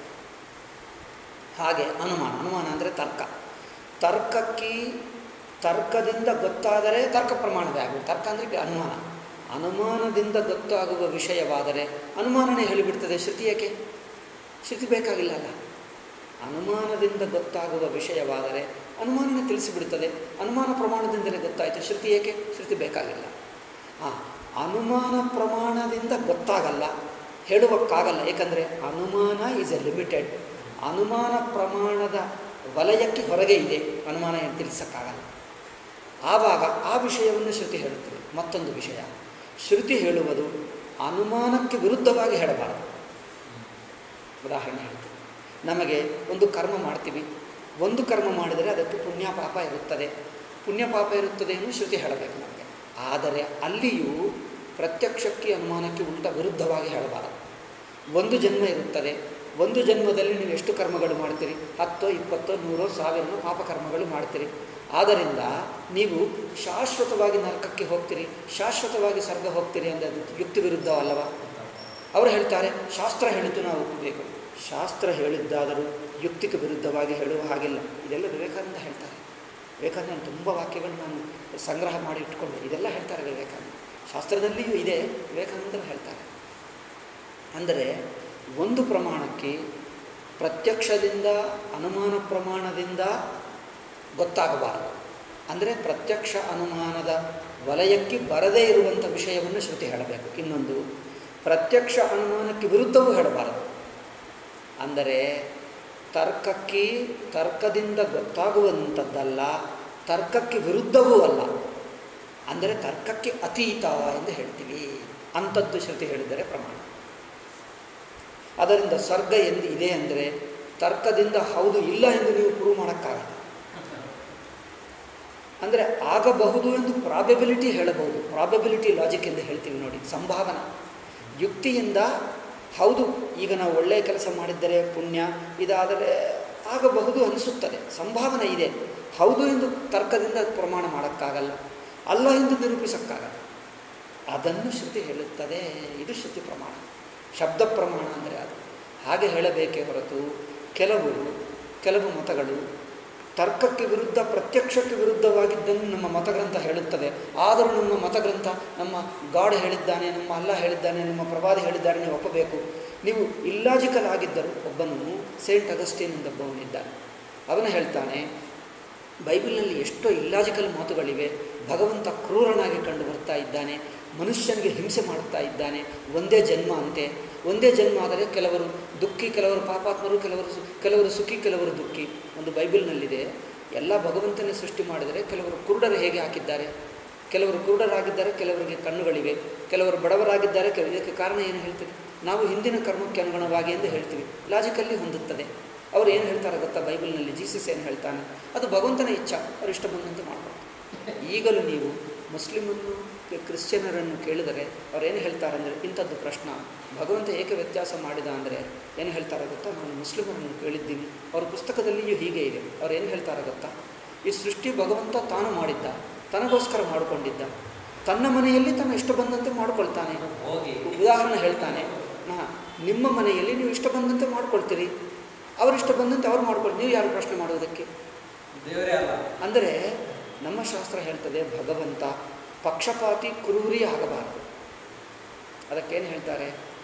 ಹಾಗೆ ಅನುಮಾನ ಅನುಮಾನ ಅಂದರೆ ತರ್ಕ ತರ್ಕಕ್ಕೆ ತರ್ಕದಿಂದ ಗೊತ್ತಾದರೆ ತರ್ಕ ಪ್ರಮಾಣವೇ ಆಗುವುದು ತರ್ಕ ಅಂದರೆ ಅನುಮಾನ ಅನುಮಾನದಿಂದ ಗೊತ್ತಾಗುವ ವಿಷಯವಾದರೆ ಅನುಮಾನನೇ ಹೇಳಿಬಿಡ್ತದೆ ಶ್ರುತಿ ಏಕೆ ಶ್ರುತಿ ಬೇಕಾಗಿಲ್ಲ ಅಲ್ಲ ಅನುಮಾನದಿಂದ ಗೊತ್ತಾಗುವ ವಿಷಯವಾದರೆ ಅನುಮಾನನೇ ತಿಳಿಸಿಬಿಡುತ್ತದೆ ಅನುಮಾನ ಪ್ರಮಾಣದಿಂದಲೇ ಗೊತ್ತಾಯಿತು ಶ್ರುತಿ ಏಕೆ ಶ್ರುತಿ ಬೇಕಾಗಿಲ್ಲ ಹಾಂ ಅನುಮಾನ ಪ್ರಮಾಣದಿಂದ ಗೊತ್ತಾಗಲ್ಲ ಹೇಳುವಕ್ಕಾಗಲ್ಲ ಏಕೆಂದರೆ ಅನುಮಾನ ಈಸ್ ಎ ಲಿಮಿಟೆಡ್ ಅನುಮಾನ ಪ್ರಮಾಣದ ವಲಯಕ್ಕೆ ಹೊರಗೆ ಇದೆ ಅನುಮಾನ ಏನು ತಿಳಿಸೋಕ್ಕಾಗಲ್ಲ ಆವಾಗ ಆ ವಿಷಯವನ್ನು ಶ್ರುತಿ ಹೇಳುತ್ತದೆ ಮತ್ತೊಂದು ವಿಷಯ ಶ್ರುತಿ ಹೇಳುವುದು ಅನುಮಾನಕ್ಕೆ ವಿರುದ್ಧವಾಗಿ ಹೇಳಬಾರದು ಉದಾಹರಣೆ ಹೇಳ್ತೀನಿ ನಮಗೆ ಒಂದು ಕರ್ಮ ಮಾಡ್ತೀವಿ ಒಂದು ಕರ್ಮ ಮಾಡಿದರೆ ಅದಕ್ಕೆ ಪುಣ್ಯ ಪಾಪ ಇರುತ್ತದೆ ಪುಣ್ಯ ಪಾಪ ಇರುತ್ತದೆ ಎಂದು ಶ್ರುತಿ ಹೇಳಬೇಕು ನಮಗೆ ಆದರೆ ಅಲ್ಲಿಯೂ ಪ್ರತ್ಯಕ್ಷಕ್ಕೆ ಅನುಮಾನಕ್ಕೆ ಉಲ್ಟ ವಿರುದ್ಧವಾಗಿ ಹೇಳಬಾರದು ಒಂದು ಜನ್ಮ ಇರುತ್ತದೆ ಒಂದು ಜನ್ಮದಲ್ಲಿ ನೀವು ಎಷ್ಟು ಕರ್ಮಗಳು ಮಾಡ್ತೀರಿ ಹತ್ತೋ ಇಪ್ಪತ್ತೋ ನೂರೋ ಸಾವಿರನೋ ಪಾಪಕರ್ಮಗಳು ಮಾಡ್ತೀರಿ ಆದ್ದರಿಂದ ನೀವು ಶಾಶ್ವತವಾಗಿ ನರಕಕ್ಕೆ ಹೋಗ್ತೀರಿ ಶಾಶ್ವತವಾಗಿ ಸ್ವರ್ಗ ಹೋಗ್ತೀರಿ ಅಂದರೆ ಅದು ಯುಕ್ತಿ ವಿರುದ್ಧವಲ್ಲವ ಅವರು ಹೇಳ್ತಾರೆ ಶಾಸ್ತ್ರ ಹೇಳಿದ್ದು ನಾವು ಒಪ್ಪಬೇಕು ಶಾಸ್ತ್ರ ಹೇಳಿದ್ದಾದರೂ ಯುಕ್ತಿಗೆ ವಿರುದ್ಧವಾಗಿ ಹೇಳುವ ಹಾಗಿಲ್ಲ ಇದೆಲ್ಲ ವಿವೇಕಾನಂದ ಹೇಳ್ತಾರೆ ವಿವೇಕಾನಂದ ತುಂಬ ವಾಕ್ಯಗಳನ್ನು ನಾನು ಸಂಗ್ರಹ ಮಾಡಿ ಇಟ್ಕೊಂಡೆ ಇದೆಲ್ಲ ಹೇಳ್ತಾರೆ ವಿವೇಕಾನಂದ ಶಾಸ್ತ್ರದಲ್ಲಿಯೂ ಇದೆ ವಿವೇಕಾನಂದರು ಹೇಳ್ತಾರೆ ಅಂದರೆ ಒಂದು ಪ್ರಮಾಣಕ್ಕೆ ಪ್ರತ್ಯಕ್ಷದಿಂದ ಅನುಮಾನ ಪ್ರಮಾಣದಿಂದ ಗೊತ್ತಾಗಬಾರದು ಅಂದರೆ ಪ್ರತ್ಯಕ್ಷ ಅನುಮಾನದ ವಲಯಕ್ಕೆ ಬರದೇ ಇರುವಂಥ ವಿಷಯವನ್ನು ಶ್ರುತಿ ಹೇಳಬೇಕು ಇನ್ನೊಂದು ಪ್ರತ್ಯಕ್ಷ ಅನುಮಾನಕ್ಕೆ ವಿರುದ್ಧವೂ ಹೇಳಬಾರದು ಅಂದರೆ ತರ್ಕಕ್ಕೆ ತರ್ಕದಿಂದ ಗೊತ್ತಾಗುವಂಥದ್ದಲ್ಲ ತರ್ಕಕ್ಕೆ ವಿರುದ್ಧವೂ ಅಲ್ಲ ಅಂದರೆ ತರ್ಕಕ್ಕೆ ಅತೀತ ಎಂದು ಹೇಳ್ತೀವಿ ಅಂಥದ್ದು ಶ್ರುತಿ ಹೇಳಿದರೆ ಪ್ರಮಾಣ ಅದರಿಂದ ಸ್ವರ್ಗ ಎಂದು ಇದೆ ಅಂದರೆ ತರ್ಕದಿಂದ ಹೌದು ಇಲ್ಲ ಎಂದು ನೀವು ಪ್ರೂವ್ ಮಾಡೋಕ್ಕಾಗಲ್ಲ ಅಂದರೆ ಆಗಬಹುದು ಎಂದು ಪ್ರಾಬೆಬಿಲಿಟಿ ಹೇಳಬಹುದು ಪ್ರಾಬೆಬಿಲಿಟಿ ಲಾಜಿಕ್ ಎಂದು ಹೇಳ್ತೀವಿ ನೋಡಿ ಸಂಭಾವನಾ ಯುಕ್ತಿಯಿಂದ ಹೌದು ಈಗ ನಾವು ಒಳ್ಳೆಯ ಕೆಲಸ ಮಾಡಿದ್ದರೆ ಪುಣ್ಯ ಇದಾದರೆ ಆಗಬಹುದು ಅನಿಸುತ್ತದೆ ಸಂಭಾವನೆ ಇದೆ ಹೌದು ಎಂದು ತರ್ಕದಿಂದ ಪ್ರಮಾಣ ಮಾಡೋಕ್ಕಾಗಲ್ಲ ಅಲ್ಲ ಎಂದು ನಿರೂಪಿಸೋಕ್ಕಾಗಲ್ಲ ಅದನ್ನು ಶ್ರುತಿ ಹೇಳುತ್ತದೆ ಇದು ಶ್ರುತಿ ಪ್ರಮಾಣ ಶಬ್ದ ಪ್ರಮಾಣ ಅಂದರೆ ಅದು ಹಾಗೆ ಹೇಳಬೇಕೇ ಹೊರತು ಕೆಲವು ಕೆಲವು ಮತಗಳು ತರ್ಕಕ್ಕೆ ವಿರುದ್ಧ ಪ್ರತ್ಯಕ್ಷಕ್ಕೆ ವಿರುದ್ಧವಾಗಿದ್ದನ್ನು ನಮ್ಮ ಮತಗ್ರಂಥ ಹೇಳುತ್ತದೆ ಆದರೂ ನಮ್ಮ ಮತಗ್ರಂಥ ನಮ್ಮ ಗಾಡ್ ಹೇಳಿದ್ದಾನೆ ನಮ್ಮ ಅಲ್ಲ ಹೇಳಿದ್ದಾನೆ ನಮ್ಮ ಪ್ರವಾದಿ ಹೇಳಿದ್ದಾನೆ ನೀವು ಒಪ್ಪಬೇಕು ನೀವು ಇಲ್ಲಾಜಿಕಲ್ ಆಗಿದ್ದರು ಒಬ್ಬನು ಸೇಂಟ್ ಅಗಸ್ಟಿನ್ ಎಂದೊಬ್ಬವನಿದ್ದಾನೆ ಅವನು ಹೇಳ್ತಾನೆ ಬೈಬಲ್ನಲ್ಲಿ ಎಷ್ಟೋ ಇಲ್ಲಾಜಿಕಲ್ ಮಾತುಗಳಿವೆ ಭಗವಂತ ಕ್ರೂರನಾಗಿ ಕಂಡು ಬರ್ತಾ ಇದ್ದಾನೆ ಮನುಷ್ಯನಿಗೆ ಹಿಂಸೆ ಮಾಡುತ್ತಾ ಇದ್ದಾನೆ ಒಂದೇ ಜನ್ಮ ಅಂತೆ ಒಂದೇ ಜನ್ಮ ಆದರೆ ಕೆಲವರು ದುಃಖಿ ಕೆಲವರು ಪಾಪಾತ್ಮರು ಕೆಲವರು ಸು ಕೆಲವರು ಸುಖಿ ಕೆಲವರು ದುಃಖಿ ಒಂದು ಬೈಬಲ್ನಲ್ಲಿದೆ ಎಲ್ಲ ಭಗವಂತನೇ ಸೃಷ್ಟಿ ಮಾಡಿದರೆ ಕೆಲವರು ಕುರುಡರು ಹೇಗೆ ಹಾಕಿದ್ದಾರೆ ಕೆಲವರು ಕುರುಡರಾಗಿದ್ದಾರೆ ಕೆಲವರಿಗೆ ಕಣ್ಣುಗಳಿವೆ ಕೆಲವರು ಬಡವರಾಗಿದ್ದಾರೆ ಕೆಲ ಇದಕ್ಕೆ ಕಾರಣ ಏನು ಹೇಳ್ತೀವಿ ನಾವು ಹಿಂದಿನ ಕರ್ಮಕ್ಕೆ ಅನುಗುಣವಾಗಿ ಎಂದು ಹೇಳ್ತೀವಿ ಲಾಜಿಕಲ್ಲಿ ಹೊಂದುತ್ತದೆ ಅವರು ಏನು ಹೇಳ್ತಾರೆ ಗೊತ್ತಾ ಬೈಬಲ್ನಲ್ಲಿ ಜೀಸಸ್ ಏನು ಹೇಳ್ತಾನೆ ಅದು ಭಗವಂತನ ಇಚ್ಛ ಅವ್ರು ಇಷ್ಟ ಬಂದಂತೆ ಮಾಡ್ಬೋದು ಈಗಲೂ ನೀವು ಮುಸ್ಲಿಮನ್ನು ಕ್ರಿಶ್ಚಿಯನರನ್ನು ಕೇಳಿದರೆ ಅವ್ರು ಏನು ಹೇಳ್ತಾರೆ ಅಂದರೆ ಇಂಥದ್ದು ಪ್ರಶ್ನೆ ಭಗವಂತ ಏಕೆ ವ್ಯತ್ಯಾಸ ಮಾಡಿದ ಅಂದರೆ ಏನು ಹೇಳ್ತಾರೆ ಗೊತ್ತಾ ನಾನು ಮುಸ್ಲಿಮರನ್ನು ಕೇಳಿದ್ದೀನಿ ಅವ್ರ ಪುಸ್ತಕದಲ್ಲಿಯೂ ಹೀಗೆ ಇದೆ ಅವ್ರು ಏನು ಹೇಳ್ತಾರೆ ಗೊತ್ತಾ ಈ ಸೃಷ್ಟಿ ಭಗವಂತ ತಾನು ಮಾಡಿದ್ದ ತನಗೋಸ್ಕರ ಮಾಡಿಕೊಂಡಿದ್ದ ತನ್ನ ಮನೆಯಲ್ಲಿ ತನ್ನ ಇಷ್ಟ ಬಂದಂತೆ ಮಾಡಿಕೊಳ್ತಾನೆ ಹೋಗಿ ಉದಾಹರಣೆ ಹೇಳ್ತಾನೆ ಹಾಂ ನಿಮ್ಮ ಮನೆಯಲ್ಲಿ ನೀವು ಇಷ್ಟ ಬಂದಂತೆ ಮಾಡ್ಕೊಳ್ತೀರಿ ಅವ್ರು ಇಷ್ಟ ಬಂದಂತೆ ಅವ್ರು ಮಾಡ್ಕೊಳ್ತೀರಿ ನೀವು ಯಾರು ಪ್ರಶ್ನೆ ಮಾಡೋದಕ್ಕೆ ದೇವರೇ ಅಲ್ಲ ಅಂದರೆ ನಮ್ಮ ಶಾಸ್ತ್ರ ಹೇಳ್ತದೆ ಭಗವಂತ ಪಕ್ಷಪಾತಿ ಕ್ರೂರಿ ಆಗಬಾರದು ಅದಕ್ಕೇನು ಹೇಳ್ತಾರೆ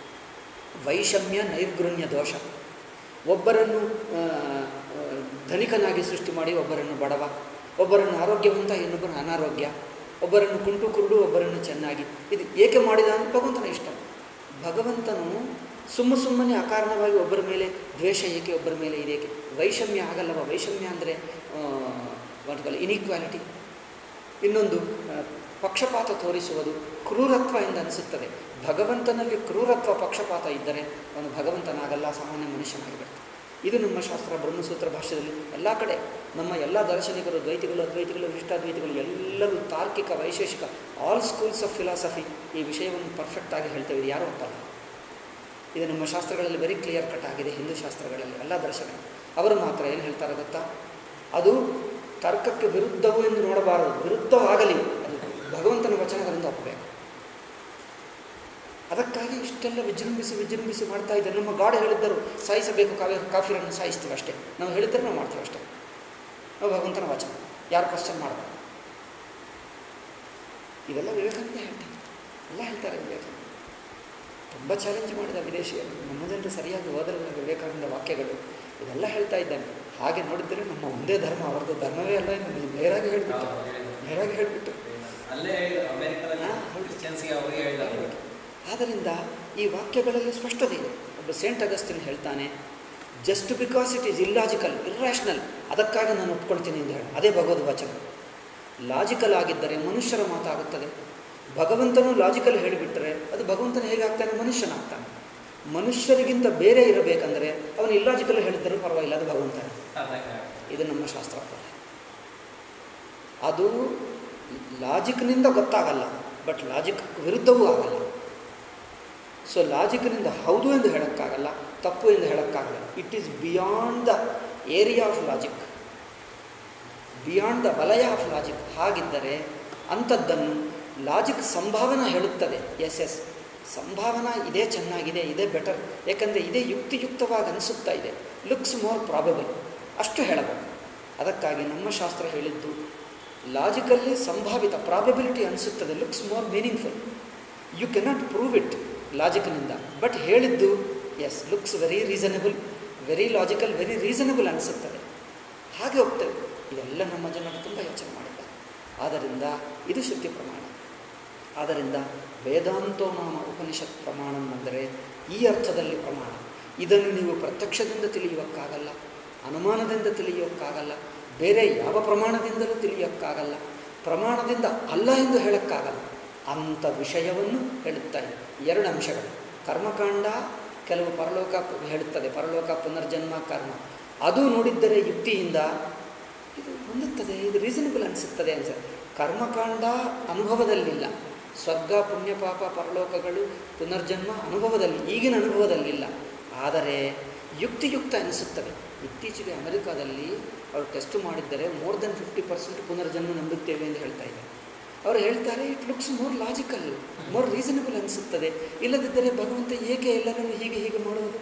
ವೈಷಮ್ಯ ನೈರ್ಗುಣ್ಯ ದೋಷ ಒಬ್ಬರನ್ನು ಆ, ಆ, ಧನಿಕನಾಗಿ ಸೃಷ್ಟಿ ಮಾಡಿ ಒಬ್ಬರನ್ನು ಬಡವ ಒಬ್ಬರನ್ನು ಆರೋಗ್ಯವಂತ ಇನ್ನೊಬ್ಬರನ್ನು ಅನಾರೋಗ್ಯ ಒಬ್ಬರನ್ನು ಕುಂಟು ಕುರುಡು ಒಬ್ಬರನ್ನು ಚೆನ್ನಾಗಿ ಇದು ಏಕೆ ಮಾಡಿದ ಅಂತ ಭಗವಂತನ ಇಷ್ಟ ಭಗವಂತನು ಸುಮ್ಮ ಸುಮ್ಮನೆ ಅಕಾರಣವಾಗಿ ಒಬ್ಬರ ಮೇಲೆ ದ್ವೇಷ ಏಕೆ ಒಬ್ಬರ ಮೇಲೆ ಇದೇಕೆ ವೈಷಮ್ಯ ಆಗಲ್ಲವ ವೈಷಮ್ಯ ಅಂದರೆ ಇನ್ಇಕ್ವಾಲಿಟಿ ಇನ್ನೊಂದು ಆ, ಪಕ್ಷಪಾತ ತೋರಿಸುವುದು ಕ್ರೂರತ್ವ ಎಂದು ಅನಿಸುತ್ತದೆ ಭಗವಂತನಲ್ಲಿ ಕ್ರೂರತ್ವ ಪಕ್ಷಪಾತ ಇದ್ದರೆ ಅವನು ಭಗವಂತನಾಗಲ್ಲ ಸಾಮಾನ್ಯ ಮನುಷ್ಯನಾಗಿರ್ತಾನೆ ಇದು ನಮ್ಮ ಶಾಸ್ತ್ರ ಬ್ರಹ್ಮಸೂತ್ರ ಭಾಷೆಯಲ್ಲಿ ಎಲ್ಲ ಕಡೆ ನಮ್ಮ ಎಲ್ಲ ದಾರ್ಶನಿಕರು ದ್ವೈತಿಗಳು ಅದ್ವೈತಿಗಳು ವಿಶಿಷ್ಟಾದ್ವೈತಿಗಳು ಎಲ್ಲರೂ ತಾರ್ಕಿಕ ವೈಶೇಷಿಕ ಆಲ್ ಸ್ಕೂಲ್ಸ್ ಆಫ್ ಫಿಲಾಸಫಿ ಈ ವಿಷಯವನ್ನು ಪರ್ಫೆಕ್ಟಾಗಿ ಹೇಳ್ತೇವೆ ಇದು ಯಾರು ಒಪ್ಪಲ್ಲ ಇದು ನಮ್ಮ ಶಾಸ್ತ್ರಗಳಲ್ಲಿ ವೆರಿ ಕ್ಲಿಯರ್ ಕಟ್ ಆಗಿದೆ ಹಿಂದೂ ಶಾಸ್ತ್ರಗಳಲ್ಲಿ ಎಲ್ಲ ದರ್ಶನ ಅವರು ಮಾತ್ರ ಏನು ಹೇಳ್ತಾರೆ ಗೊತ್ತಾ ಅದು ತರ್ಕಕ್ಕೆ ವಿರುದ್ಧವು ಎಂದು ನೋಡಬಾರದು ವಿರುದ್ಧವಾಗಲಿ ಅದು ಭಗವಂತನ ವಚನಗಳಿಂದ ಒಪ್ಪಬೇಕು ಅದಕ್ಕಾಗಿ ಇಷ್ಟೆಲ್ಲ ವಿಜೃಂಭಿಸಿ ವಿಜೃಂಭಿಸಿ ಮಾಡ್ತಾ ಇದ್ದಾರೆ ನಮ್ಮ ಗಾಡ್ ಹೇಳಿದ್ದರು ಸಾಯಿಸಬೇಕು ಕಾವ್ಯ ಕಾಫಿರನ್ನು ಸಾಯಿಸ್ತೀವಿ ಅಷ್ಟೇ ನಾವು ಹೇಳಿದ್ರೆ ನಾವು ಮಾಡ್ತೀವಿ ಅಷ್ಟೇ ನಾವು ಭಗವಂತನ ವಚನ ಯಾರು ಕ್ವಶನ್ ಮಾಡಬಾರ್ದು ಇದೆಲ್ಲ ವಿವೇಕಾನಂದ ಹೇಳ್ತಾರೆ ಎಲ್ಲ ಹೇಳ್ತಾರೆ ವಿವೇಕಾನಂದ ತುಂಬ ಚಾಲೆಂಜ್ ಮಾಡಿದ ವಿದೇಶಿಯರು ನಮ್ಮ ಜನರು ಸರಿಯಾಗಿ ಓದಲ್ಲ ವಿವೇಕಾನಂದ ವಾಕ್ಯಗಳು ಇದೆಲ್ಲ ಹೇಳ್ತಾ ಇದ್ದಾನೆ ಹಾಗೆ ನೋಡಿದರೆ ನಮ್ಮ ಒಂದೇ ಧರ್ಮ ಅವರದ್ದು ಧರ್ಮವೇ ಅಲ್ಲ ಎಂದು ನೇರಾಗಿ ಹೇಳಿಬಿಟ್ಟು ನೇರಾಗಿ ಹೇಳಿಬಿಟ್ಟು ಅಲ್ಲೇ ಹೇಳಿದ್ರು ಅಮೆರಿಕದಲ್ಲಿ ಹಾ, ಹೌದು. ಕ್ರಿಶ್ಚಿಯನ್ಸ್ಗೆ ಅವರಿಗೆ ಹೇಳಿದ್ರು ಆದ್ದರಿಂದ ಈ ವಾಕ್ಯಗಳಲ್ಲಿ ಸ್ಪಷ್ಟತೆ ಇದೆ ಒಬ್ಬ ಸೇಂಟ್ ಅಗಸ್ಟಿನ್ ಹೇಳ್ತಾನೆ just because it is illogical irrational ಅದಕ್ಕಾಗಿ ನಾನು ಒಪ್ಕೊಳ್ತೀನಿ ಎಂದು ಹೇಳಿ ಅದೇ ಭಗವದ್ ವಚನ ಲಾಜಿಕಲ್ ಆಗಿದ್ದರೆ ಮನುಷ್ಯರ ಮಾತಾಗುತ್ತದೆ ಭಗವಂತನು ಲಾಜಿಕಲ್ ಹೇಳಿಬಿಟ್ರೆ ಅದು ಭಗವಂತನ ಹೇಗಾಗ್ತಾನೆ ಮನುಷ್ಯನಾಗ್ತಾನೆ ಮನುಷ್ಯರಿಗಿಂತ ಬೇರೆ ಇರಬೇಕಂದ್ರೆ ಅವನು ಇಲ್ಲಾಜಿಕಲ್ ಹೇಳಿದ್ದರೂ ಪರವಾಗಿಲ್ಲ ಅದು ಭಗವಂತನೇ ಅದಕ್ಕೆ ಇದು ನಮ್ಮ ಶಾಸ್ತ್ರ ಅದು ಲಾಜಿಕ್ನಿಂದ ಗೊತ್ತಾಗಲ್ಲ ಬಟ್ ಲಾಜಿಕ್ ವಿರುದ್ಧವೂ ಆಗಲ್ಲ ಸೊ ಲಾಜಿಕ್ನಿಂದ ಹೌದು ಎಂದು ಹೇಳೋಕ್ಕಾಗಲ್ಲ ತಪ್ಪು ಎಂದು ಹೇಳೋಕ್ಕಾಗಲ್ಲ it is beyond the area of logic beyond the ವಲಯ ಆಫ್ ಲಾಜಿಕ್ ಹಾಗಿದ್ದರೆ ಅಂಥದ್ದನ್ನು ಲಾಜಿಕ್ ಸಂಭಾವನಾ ಹೇಳುತ್ತದೆ ಎಸ್ ಎಸ್ ಸಂಭಾವನಾ ಇದೇ ಚೆನ್ನಾಗಿದೆ ಇದೇ ಬೆಟರ್ ಯಾಕಂದರೆ ಇದೇ ಯುಕ್ತಿಯುಕ್ತವಾಗಿ ಅನಿಸುತ್ತಾ ಇದೆ ಲುಕ್ಸ್ ಮೋರ್ ಪ್ರಾಬಬಲ್ ಅಷ್ಟು ಹೇಳಬಹುದು ಅದಕ್ಕಾಗಿ ನಮ್ಮ ಶಾಸ್ತ್ರ ಹೇಳಿದ್ದು ಲಾಜಿಕಲ್ಲಿ ಸಂಭಾವಿತ ಪ್ರಾಬಬಿಲಿಟಿ ಅನಿಸುತ್ತದೆ looks more meaningful you cannot prove it ಲಾಜಿಕ್ನಿಂದ ಬಟ್ ಹೇಳಿದ್ದು ಎಸ್ looks very reasonable very logical very reasonable ಅನಿಸುತ್ತದೆ ಹಾಗೆ ಹೋಗ್ತೇವೆ ಇದೆಲ್ಲ ನಮ್ಮ ಜನರು ತುಂಬ ಯೋಚನೆ ಮಾಡಿದ್ದಾರೆ ಆದ್ದರಿಂದ ಇದು ಶ್ರುತಿ ಪ್ರಮಾಣ ಆದ್ದರಿಂದ ವೇದಾಂತೋ ನಾಮ ಉಪನಿಷತ್ ಪ್ರಮಾಣ ಅಂದರೆ ಈ ಅರ್ಥದಲ್ಲಿ ಪ್ರಮಾಣ ಇದನ್ನು ನೀವು ಪ್ರತ್ಯಕ್ಷದಿಂದ ತಿಳಿಯೋಕ್ಕಾಗಲ್ಲ ಅನುಮಾನದಿಂದ ತಿಳಿಯೋಕ್ಕಾಗಲ್ಲ ಬೇರೆ ಯಾವ ಪ್ರಮಾಣದಿಂದಲೂ ತಿಳಿಯೋಕ್ಕಾಗಲ್ಲ ಪ್ರಮಾಣದಿಂದ ಅಲ್ಲ ಎಂದು ಹೇಳೋಕ್ಕಾಗಲ್ಲ ಅಂಥ ವಿಷಯವನ್ನು ಹೇಳುತ್ತಾ ಇದೆ ಎರಡು ಅಂಶಗಳು ಕರ್ಮಕಾಂಡ ಕೆಲವು ಪರಲೋಕ ಹೇಳುತ್ತದೆ ಪರಲೋಕ ಪುನರ್ಜನ್ಮ ಕರ್ಮ ಅದು ನೋಡಿದ್ದರೆ ಯುಕ್ತಿಯಿಂದ ಇದು ಹೊಂದುತ್ತದೆ ಇದು ರೀಸನಬಲ್ ಅನಿಸುತ್ತದೆ ಅನ್ಸುತ್ತೆ ಕರ್ಮಕಾಂಡ ಅನುಭವದಲ್ಲಿಲ್ಲ ಸ್ವರ್ಗ ಪುಣ್ಯ ಪಾಪ ಪರಲೋಕಗಳು ಪುನರ್ಜನ್ಮ ಅನುಭವದಲ್ಲಿ ಈಗಿನ ಅನುಭವದಲ್ಲಿಲ್ಲ ಆದರೆ ಯುಕ್ತಿಯುಕ್ತ ಅನಿಸುತ್ತದೆ ಇತ್ತೀಚೆಗೆ ಅಮೆರಿಕಾದಲ್ಲಿ ಅವರು ಟೆಸ್ಟ್ ಮಾಡಿದ್ದರೆ ಮೋರ್ ದೆನ್ ಫಿಫ್ಟಿ ಪರ್ಸೆಂಟ್ ಪುನರ್ಜನ್ಮ ನಂಬುತ್ತೇವೆ ಎಂದು ಹೇಳ್ತಾ ಇದ್ದಾರೆ ಅವರು ಹೇಳ್ತಾರೆ it looks more logical more reasonable ಅನಿಸುತ್ತದೆ ಇಲ್ಲದಿದ್ದರೆ ಭಗವಂತ ಏಕೆ ಎಲ್ಲರನ್ನು ಹೀಗೆ ಹೀಗೆ ಮಾಡುವುದು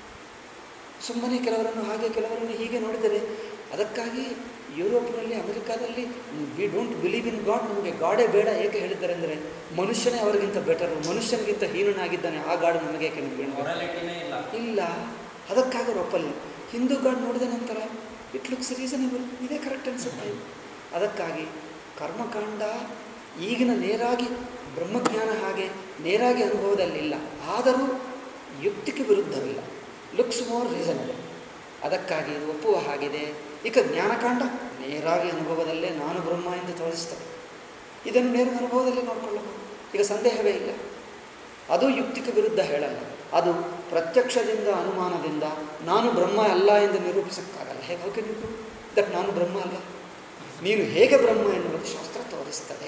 ಸುಮ್ಮನೆ ಕೆಲವರನ್ನು ಹಾಗೆ ಕೆಲವರನ್ನು ಹೀಗೆ ನೋಡಿದರೆ ಅದಕ್ಕಾಗಿ ಯುರೋಪ್ನಲ್ಲಿ ಅಮೆರಿಕಾದಲ್ಲಿ we don't believe in God ನಮಗೆ ಗಾಡೇ ಬೇಡ ಏಕೆ ಹೇಳಿದ್ದಾರೆ ಅಂದರೆ ಮನುಷ್ಯನೇ ಅವರಿಗಿಂತ ಬೆಟರು ಮನುಷ್ಯನಿಗಿಂತ ಹೀನನಾಗಿದ್ದಾನೆ ಆ ಗಾಡು ನಮಗೆ ಏಕೆ ನಮಗೆ ಬೇಡ? ಮೊರಾಲಿಟಿನೇ ಇಲ್ಲ ಇಲ್ಲ ಅದಕ್ಕಾಗಿ ಅವ್ರು ಒಪ್ಪಲ್ಲ ಹಿಂದೂ ಗಾಡ್ ನೋಡಿದ ನಂತರ ಇಟ್ ಲುಕ್ಸ್ ರೀಸನಬಲ್ ಇದೇ ಕರೆಕ್ಟ್ ಅನಿಸುತ್ತೆ ಅದಕ್ಕಾಗಿ ಕರ್ಮಕಾಂಡ ಈಗಿನ ನೇರಾಗಿ ಬ್ರಹ್ಮಜ್ಞಾನ ಹಾಗೆ ನೇರಾಗಿ ಅನುಭವದಲ್ಲಿಲ್ಲ ಆದರೂ ಯುಕ್ತಿಗೆ ವಿರುದ್ಧವಿಲ್ಲ ಲುಕ್ಸ್ ಮೋರ್ ರೀಸನಬಲ್ ಅದಕ್ಕಾಗಿ ಇದು ಒಪ್ಪುವ ಹಾಗಿದೆ ಈಗ ಜ್ಞಾನಕಾಂಡ ನೇರಾಗಿ ಅನುಭವದಲ್ಲೇ ನಾನು ಬ್ರಹ್ಮ ಎಂದು ತೋರಿಸ್ತದೆ ಇದನ್ನು ನೇರ ಅನುಭವದಲ್ಲೇ ನೋಡಿಕೊಳ್ಳಬಹುದು ಈಗ ಸಂದೇಹವೇ ಇಲ್ಲ ಅದು ಯುಕ್ತಿಗೆ ವಿರುದ್ಧ ಹೇಳಲ್ಲ ಅದು ಪ್ರತ್ಯಕ್ಷದಿಂದ ಅನುಮಾನದಿಂದ ನಾನು ಬ್ರಹ್ಮ ಅಲ್ಲ ಎಂದು ನಿರೂಪಿಸೋಕ್ಕಾಗಲ್ಲ ಹೇಗೆ ಹೋಗಿ ನೀವು ದಟ್ ನಾನು ಬ್ರಹ್ಮ ಅಲ್ಲ ನೀನು ಹೇಗೆ ಬ್ರಹ್ಮ ಎನ್ನುವುದು ಶಾಸ್ತ್ರ ತೋರಿಸ್ತದೆ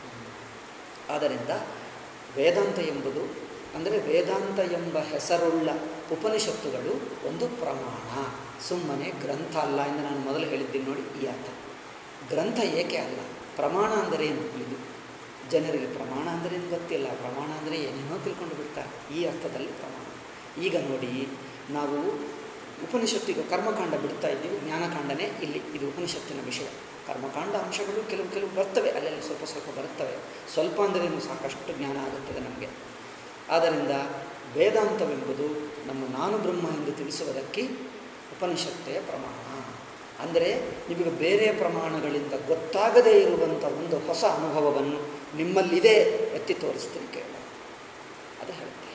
ಆದ್ದರಿಂದ ವೇದಾಂತ ಎಂಬುದು ಅಂದರೆ ವೇದಾಂತ ಎಂಬ ಹೆಸರುಳ್ಳ ಉಪನಿಷತ್ತುಗಳು ಒಂದು ಪ್ರಮಾಣ ಸುಮ್ಮನೆ ಗ್ರಂಥ ಅಲ್ಲ ಎಂದು ನಾನು ಮೊದಲು ಹೇಳಿದ್ದೀನಿ ನೋಡಿ ಈ ಅರ್ಥ ಗ್ರಂಥ ಏಕೆ ಅಲ್ಲ ಪ್ರಮಾಣ ಅಂದರೆ ಏನು ಇದು ಜನರಿಗೆ ಪ್ರಮಾಣ ಅಂದರೆ ಏನು ಗೊತ್ತಿಲ್ಲ ಪ್ರಮಾಣ ಅಂದರೆ ಏನೇನೋ ತಿಳ್ಕೊಂಡು ಬಿಡ್ತಾರೆ ಈ ಅರ್ಥದಲ್ಲಿ ಪ್ರಮಾಣ ಈಗ ನೋಡಿ ನಾವು ಉಪನಿಷತ್ತಿಗೆ ಕರ್ಮಕಾಂಡ ಬಿಡ್ತಾ ಇದ್ದೀವಿ ಜ್ಞಾನಕಾಂಡನೇ ಇಲ್ಲಿ ಇದು ಉಪನಿಷತ್ತಿನ ವಿಷಯ ಕರ್ಮಕಾಂಡ ಅಂಶಗಳು ಕೆಲವು ಕೆಲವು ಬರ್ತವೆ ಅಲ್ಲೆಲ್ಲ ಸ್ವಲ್ಪ ಸ್ವಲ್ಪ ಬರುತ್ತವೆ ಸ್ವಲ್ಪ ಅಂದರೆ ಸಾಕಷ್ಟು ಜ್ಞಾನ ಆಗುತ್ತದೆ ನಮಗೆ ಆದ್ದರಿಂದ ವೇದಾಂತವೆಂಬುದು ನಮ್ಮ ನಾನು ಬ್ರಹ್ಮ ಎಂದು ತಿಳಿಸುವುದಕ್ಕೆ ಉಪನಿಷತ್ತೇ ಪ್ರಮಾಣ ಅಂದರೆ ನಿಮಗೆ ಬೇರೆ ಪ್ರಮಾಣಗಳಿಂದ ಗೊತ್ತಾಗದೇ ಇರುವಂಥ ಒಂದು ಹೊಸ ಅನುಭವವನ್ನು ನಿಮ್ಮಲ್ಲಿದೆ ಎತ್ತಿ ತೋರಿಸ್ತೀನಿ ಕೇಳ ಅದು ಹೇಳ್ತೆ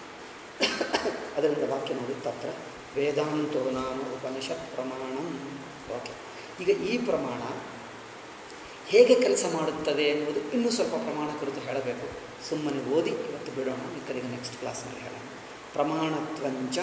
ಅದರಿಂದ ವಾಕ್ಯ ನೋಡಿ ತತ್ರ ವೇದಾಂತೋ ನಾನು ಉಪನಿಷತ್ ಪ್ರಮಾಣಂ ಓಕೆ ಈಗ ಈ ಪ್ರಮಾಣ ಹೇಗೆ ಕೆಲಸ ಮಾಡುತ್ತದೆ ಎನ್ನುವುದು ಇನ್ನೂ ಸ್ವಲ್ಪ ಪ್ರಮಾಣ ಕುರಿತು ಹೇಳಬೇಕು ಸುಮ್ಮನೆ ಓದಿ ಇವತ್ತು ಬಿಡೋಣ ಮಿಕ್ಕದಿಗೆ ನೆಕ್ಸ್ಟ್ ಕ್ಲಾಸ್ನಲ್ಲಿ ಹೇಳೋಣ ಪ್ರಮಾಣತ್ವಂಚ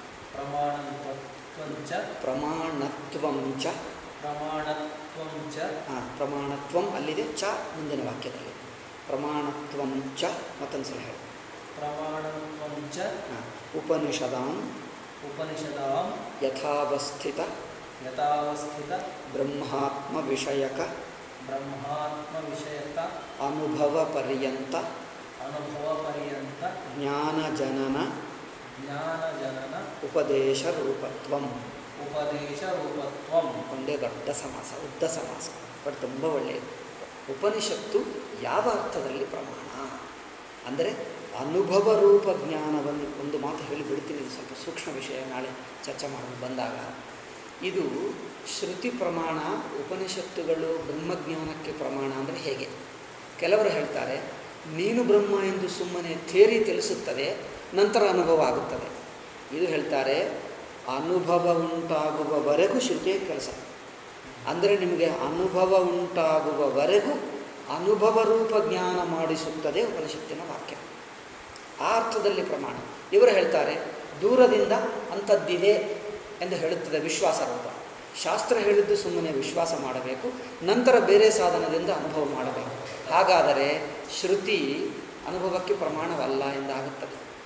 ಪ್ರಮಾಣತ್ವಂಚ ಪ್ರಮಾಣತ್ವಂಚ ಪ್ರಮಾಣತ್ವಂಚ ಹಾಂ ಪ್ರಮಾಣತ್ವಂ ಅಲ್ಲಿದೆ ಚ ಮುಂದಿನ ವಾಕ್ಯದಲ್ಲಿ ಪ್ರಮಾಣತ್ವಂ ಚ ಮತ್ತೊಂದು ಸಲ ಹೇಳಿ ಪ್ರಮಾಣತ್ವಂಚ ಹಾಂ ಉಪನಿಷದಾಂ ಉಪನಿಷದಾಂ ಯಥಾವಸ್ಥಿತ ಯಥಾವಸ್ಥಿತ ಬ್ರಹ್ಮಾತ್ಮ ವಿಷಯಕ ಬ್ರಹ್ಮಾತ್ಮ ವಿಷಯಕ ಅನುಭವ ಪರ್ಯಂತ ಅನುಭವ ಪರ್ಯಂತ ಜ್ಞಾನಜನನ ಜ್ಞಾನಜನನ ಉಪದೇಶ ರೂಪತ್ವಂ ಉಪದೇಶ ರೂಪತ್ವಂ ಒಂದೇ ದೊಡ್ಡ ಸಮಾಸ ಉದ್ದ ಸಮಾಸ ಬಟ್ ತುಂಬ ಒಳ್ಳೆಯದು ಉಪನಿಷತ್ತು ಯಾವ ಅರ್ಥದಲ್ಲಿ ಪ್ರಮಾಣ ಅಂದರೆ ಅನುಭವ ರೂಪ ಜ್ಞಾನವನ್ನು ಒಂದು ಮಾತು ಹೇಳಿ ಬಿಡ್ತೀನಿ ಇದು ಸ್ವಲ್ಪ ಸೂಕ್ಷ್ಮ ವಿಷಯ ನಾಳೆ ಚರ್ಚೆ ಮಾಡಲು ಬಂದಾಗ ಇದು ಶ್ರುತಿ ಪ್ರಮಾಣ ಉಪನಿಷತ್ತುಗಳು ಬ್ರಹ್ಮಜ್ಞಾನಕ್ಕೆ ಪ್ರಮಾಣ ಅಂದರೆ ಹೇಗೆ ಕೆಲವರು ಹೇಳ್ತಾರೆ ನೀನು ಬ್ರಹ್ಮ ಎಂದು ಸುಮ್ಮನೆ ಥೇರಿ ತಿಳಿಸುತ್ತದೆ ನಂತರ ಅನುಭವ ಆಗುತ್ತದೆ ಇದು ಹೇಳ್ತಾರೆ ಅನುಭವ ಉಂಟಾಗುವವರೆಗೂ ಶ್ರುತಿಯ ಕೆಲಸ ಅಂದರೆ ನಿಮಗೆ ಅನುಭವ ಉಂಟಾಗುವವರೆಗೂ ಅನುಭವ ರೂಪ ಜ್ಞಾನ ಮಾಡಿಸುತ್ತದೆ ಉಪನಿಷತ್ತಿನ ವಾಕ್ಯ ಆ ಅರ್ಥದಲ್ಲಿ ಪ್ರಮಾಣ ಇವರು ಹೇಳ್ತಾರೆ ದೂರದಿಂದ ಅಂಥದ್ದಿದೆ ಎಂದು ಹೇಳುತ್ತದೆ ವಿಶ್ವಾಸ ರೂಪ ಶಾಸ್ತ್ರ ಹೇಳಿದ್ದು ಸುಮ್ಮನೆ ವಿಶ್ವಾಸ ಮಾಡಬೇಕು ನಂತರ ಬೇರೆ ಸಾಧನದಿಂದ ಅನುಭವ ಮಾಡಬೇಕು ಹಾಗಾದರೆ ಶ್ರುತಿ ಅನುಭವಕ್ಕೆ ಪ್ರಮಾಣವಲ್ಲ ಎಂದಾಗುತ್ತದೆ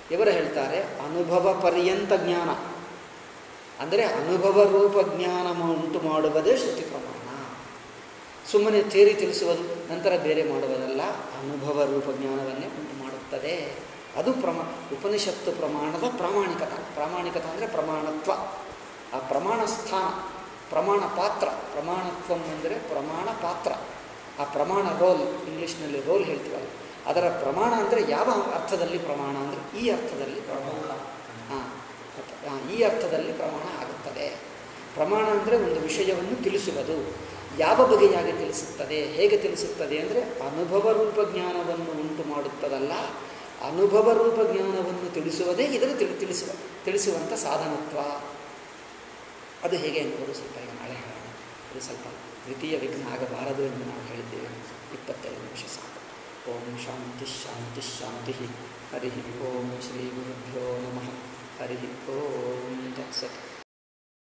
ಇವರು ಹೇಳ್ತಾರೆ ಅನುಭವ ಪರ್ಯಂತ ಜ್ಞಾನ ಅಂದರೆ ಅನುಭವ ರೂಪ ಜ್ಞಾನ ಉಂಟು ಮಾಡುವುದೇ ಶ್ರುತಿ ಪ್ರಮಾಣ ಸುಮ್ಮನೆ ತೇರಿ ತಿಳಿಸುವುದು ನಂತರ ಬೇರೆ ಮಾಡುವುದಲ್ಲ ಅನುಭವ ರೂಪ ಜ್ಞಾನವನ್ನೇ ಉಂಟು ಮಾಡುತ್ತದೆ ಅದು ಪ್ರಮಾ ಉಪನಿಷತ್ತು ಪ್ರಮಾಣದ ಪ್ರಾಮಾಣಿಕತ ಪ್ರಾಮಾಣಿಕತ ಅಂದರೆ ಪ್ರಮಾಣತ್ವ ಆ ಪ್ರಮಾಣ ಸ್ಥಾನ ಪ್ರಮಾಣ ಪಾತ್ರ ಪ್ರಮಾಣತ್ವಂ ಅಂದರೆ ಪ್ರಮಾಣ ಪಾತ್ರ ಆ ಪ್ರಮಾಣ ರೋಲ್ ಇಂಗ್ಲೀಷ್ನಲ್ಲಿ ರೋಲ್ ಹೇಳ್ತೀವಲ್ಲ ಅದರ ಪ್ರಮಾಣ ಅಂದರೆ ಯಾವ ಅರ್ಥದಲ್ಲಿ ಪ್ರಮಾಣ ಅಂದರೆ ಈ ಅರ್ಥದಲ್ಲಿ ಪ್ರಮಾಣ ಹಾಂ ಈ ಅರ್ಥದಲ್ಲಿ ಪ್ರಮಾಣ ಆಗುತ್ತದೆ ಪ್ರಮಾಣ ಅಂದರೆ ಒಂದು ವಿಷಯವನ್ನು ತಿಳಿಸುವುದು ಯಾವ ಬಗೆಯಾಗಿ ತಿಳಿಸುತ್ತದೆ ಹೇಗೆ ತಿಳಿಸುತ್ತದೆ ಅಂದರೆ ಅನುಭವ ರೂಪ ಜ್ಞಾನವನ್ನು ಉಂಟು ಮಾಡುತ್ತದಲ್ಲ ಅನುಭವ ರೂಪ ಜ್ಞಾನವನ್ನು ತಿಳಿಸುವುದೇ ಇದರ ತಿಳಿ ತಿಳಿಸುವ ತಿಳಿಸುವಂಥ ಸಾಧನತ್ವ ಅದು ಹೇಗೆ ಎನ್ನುವುದು ಸ್ವಲ್ಪ ಈಗ ನಾಳೆ ಹೇಳೋಣ ಇದು ಸ್ವಲ್ಪ ದ್ವಿತೀಯ ವಿಘ್ನ ಆಗಬಾರದು ಎಂದು ನಾವು ಹೇಳಿದ್ದೇವೆ ಇಪ್ಪತ್ತೈದು ನಿಮಿಷ ಸಾಕು ಓಂ ಶಾಂತಿ ಶಾಂತಿ ಶಾಂತಿ ಹರಿ ಓಂ ಶ್ರೀ ಗುರುಭ್ಯೋ ನಮಃ ಹರಿ ಓಂ ತತ್ಸತ್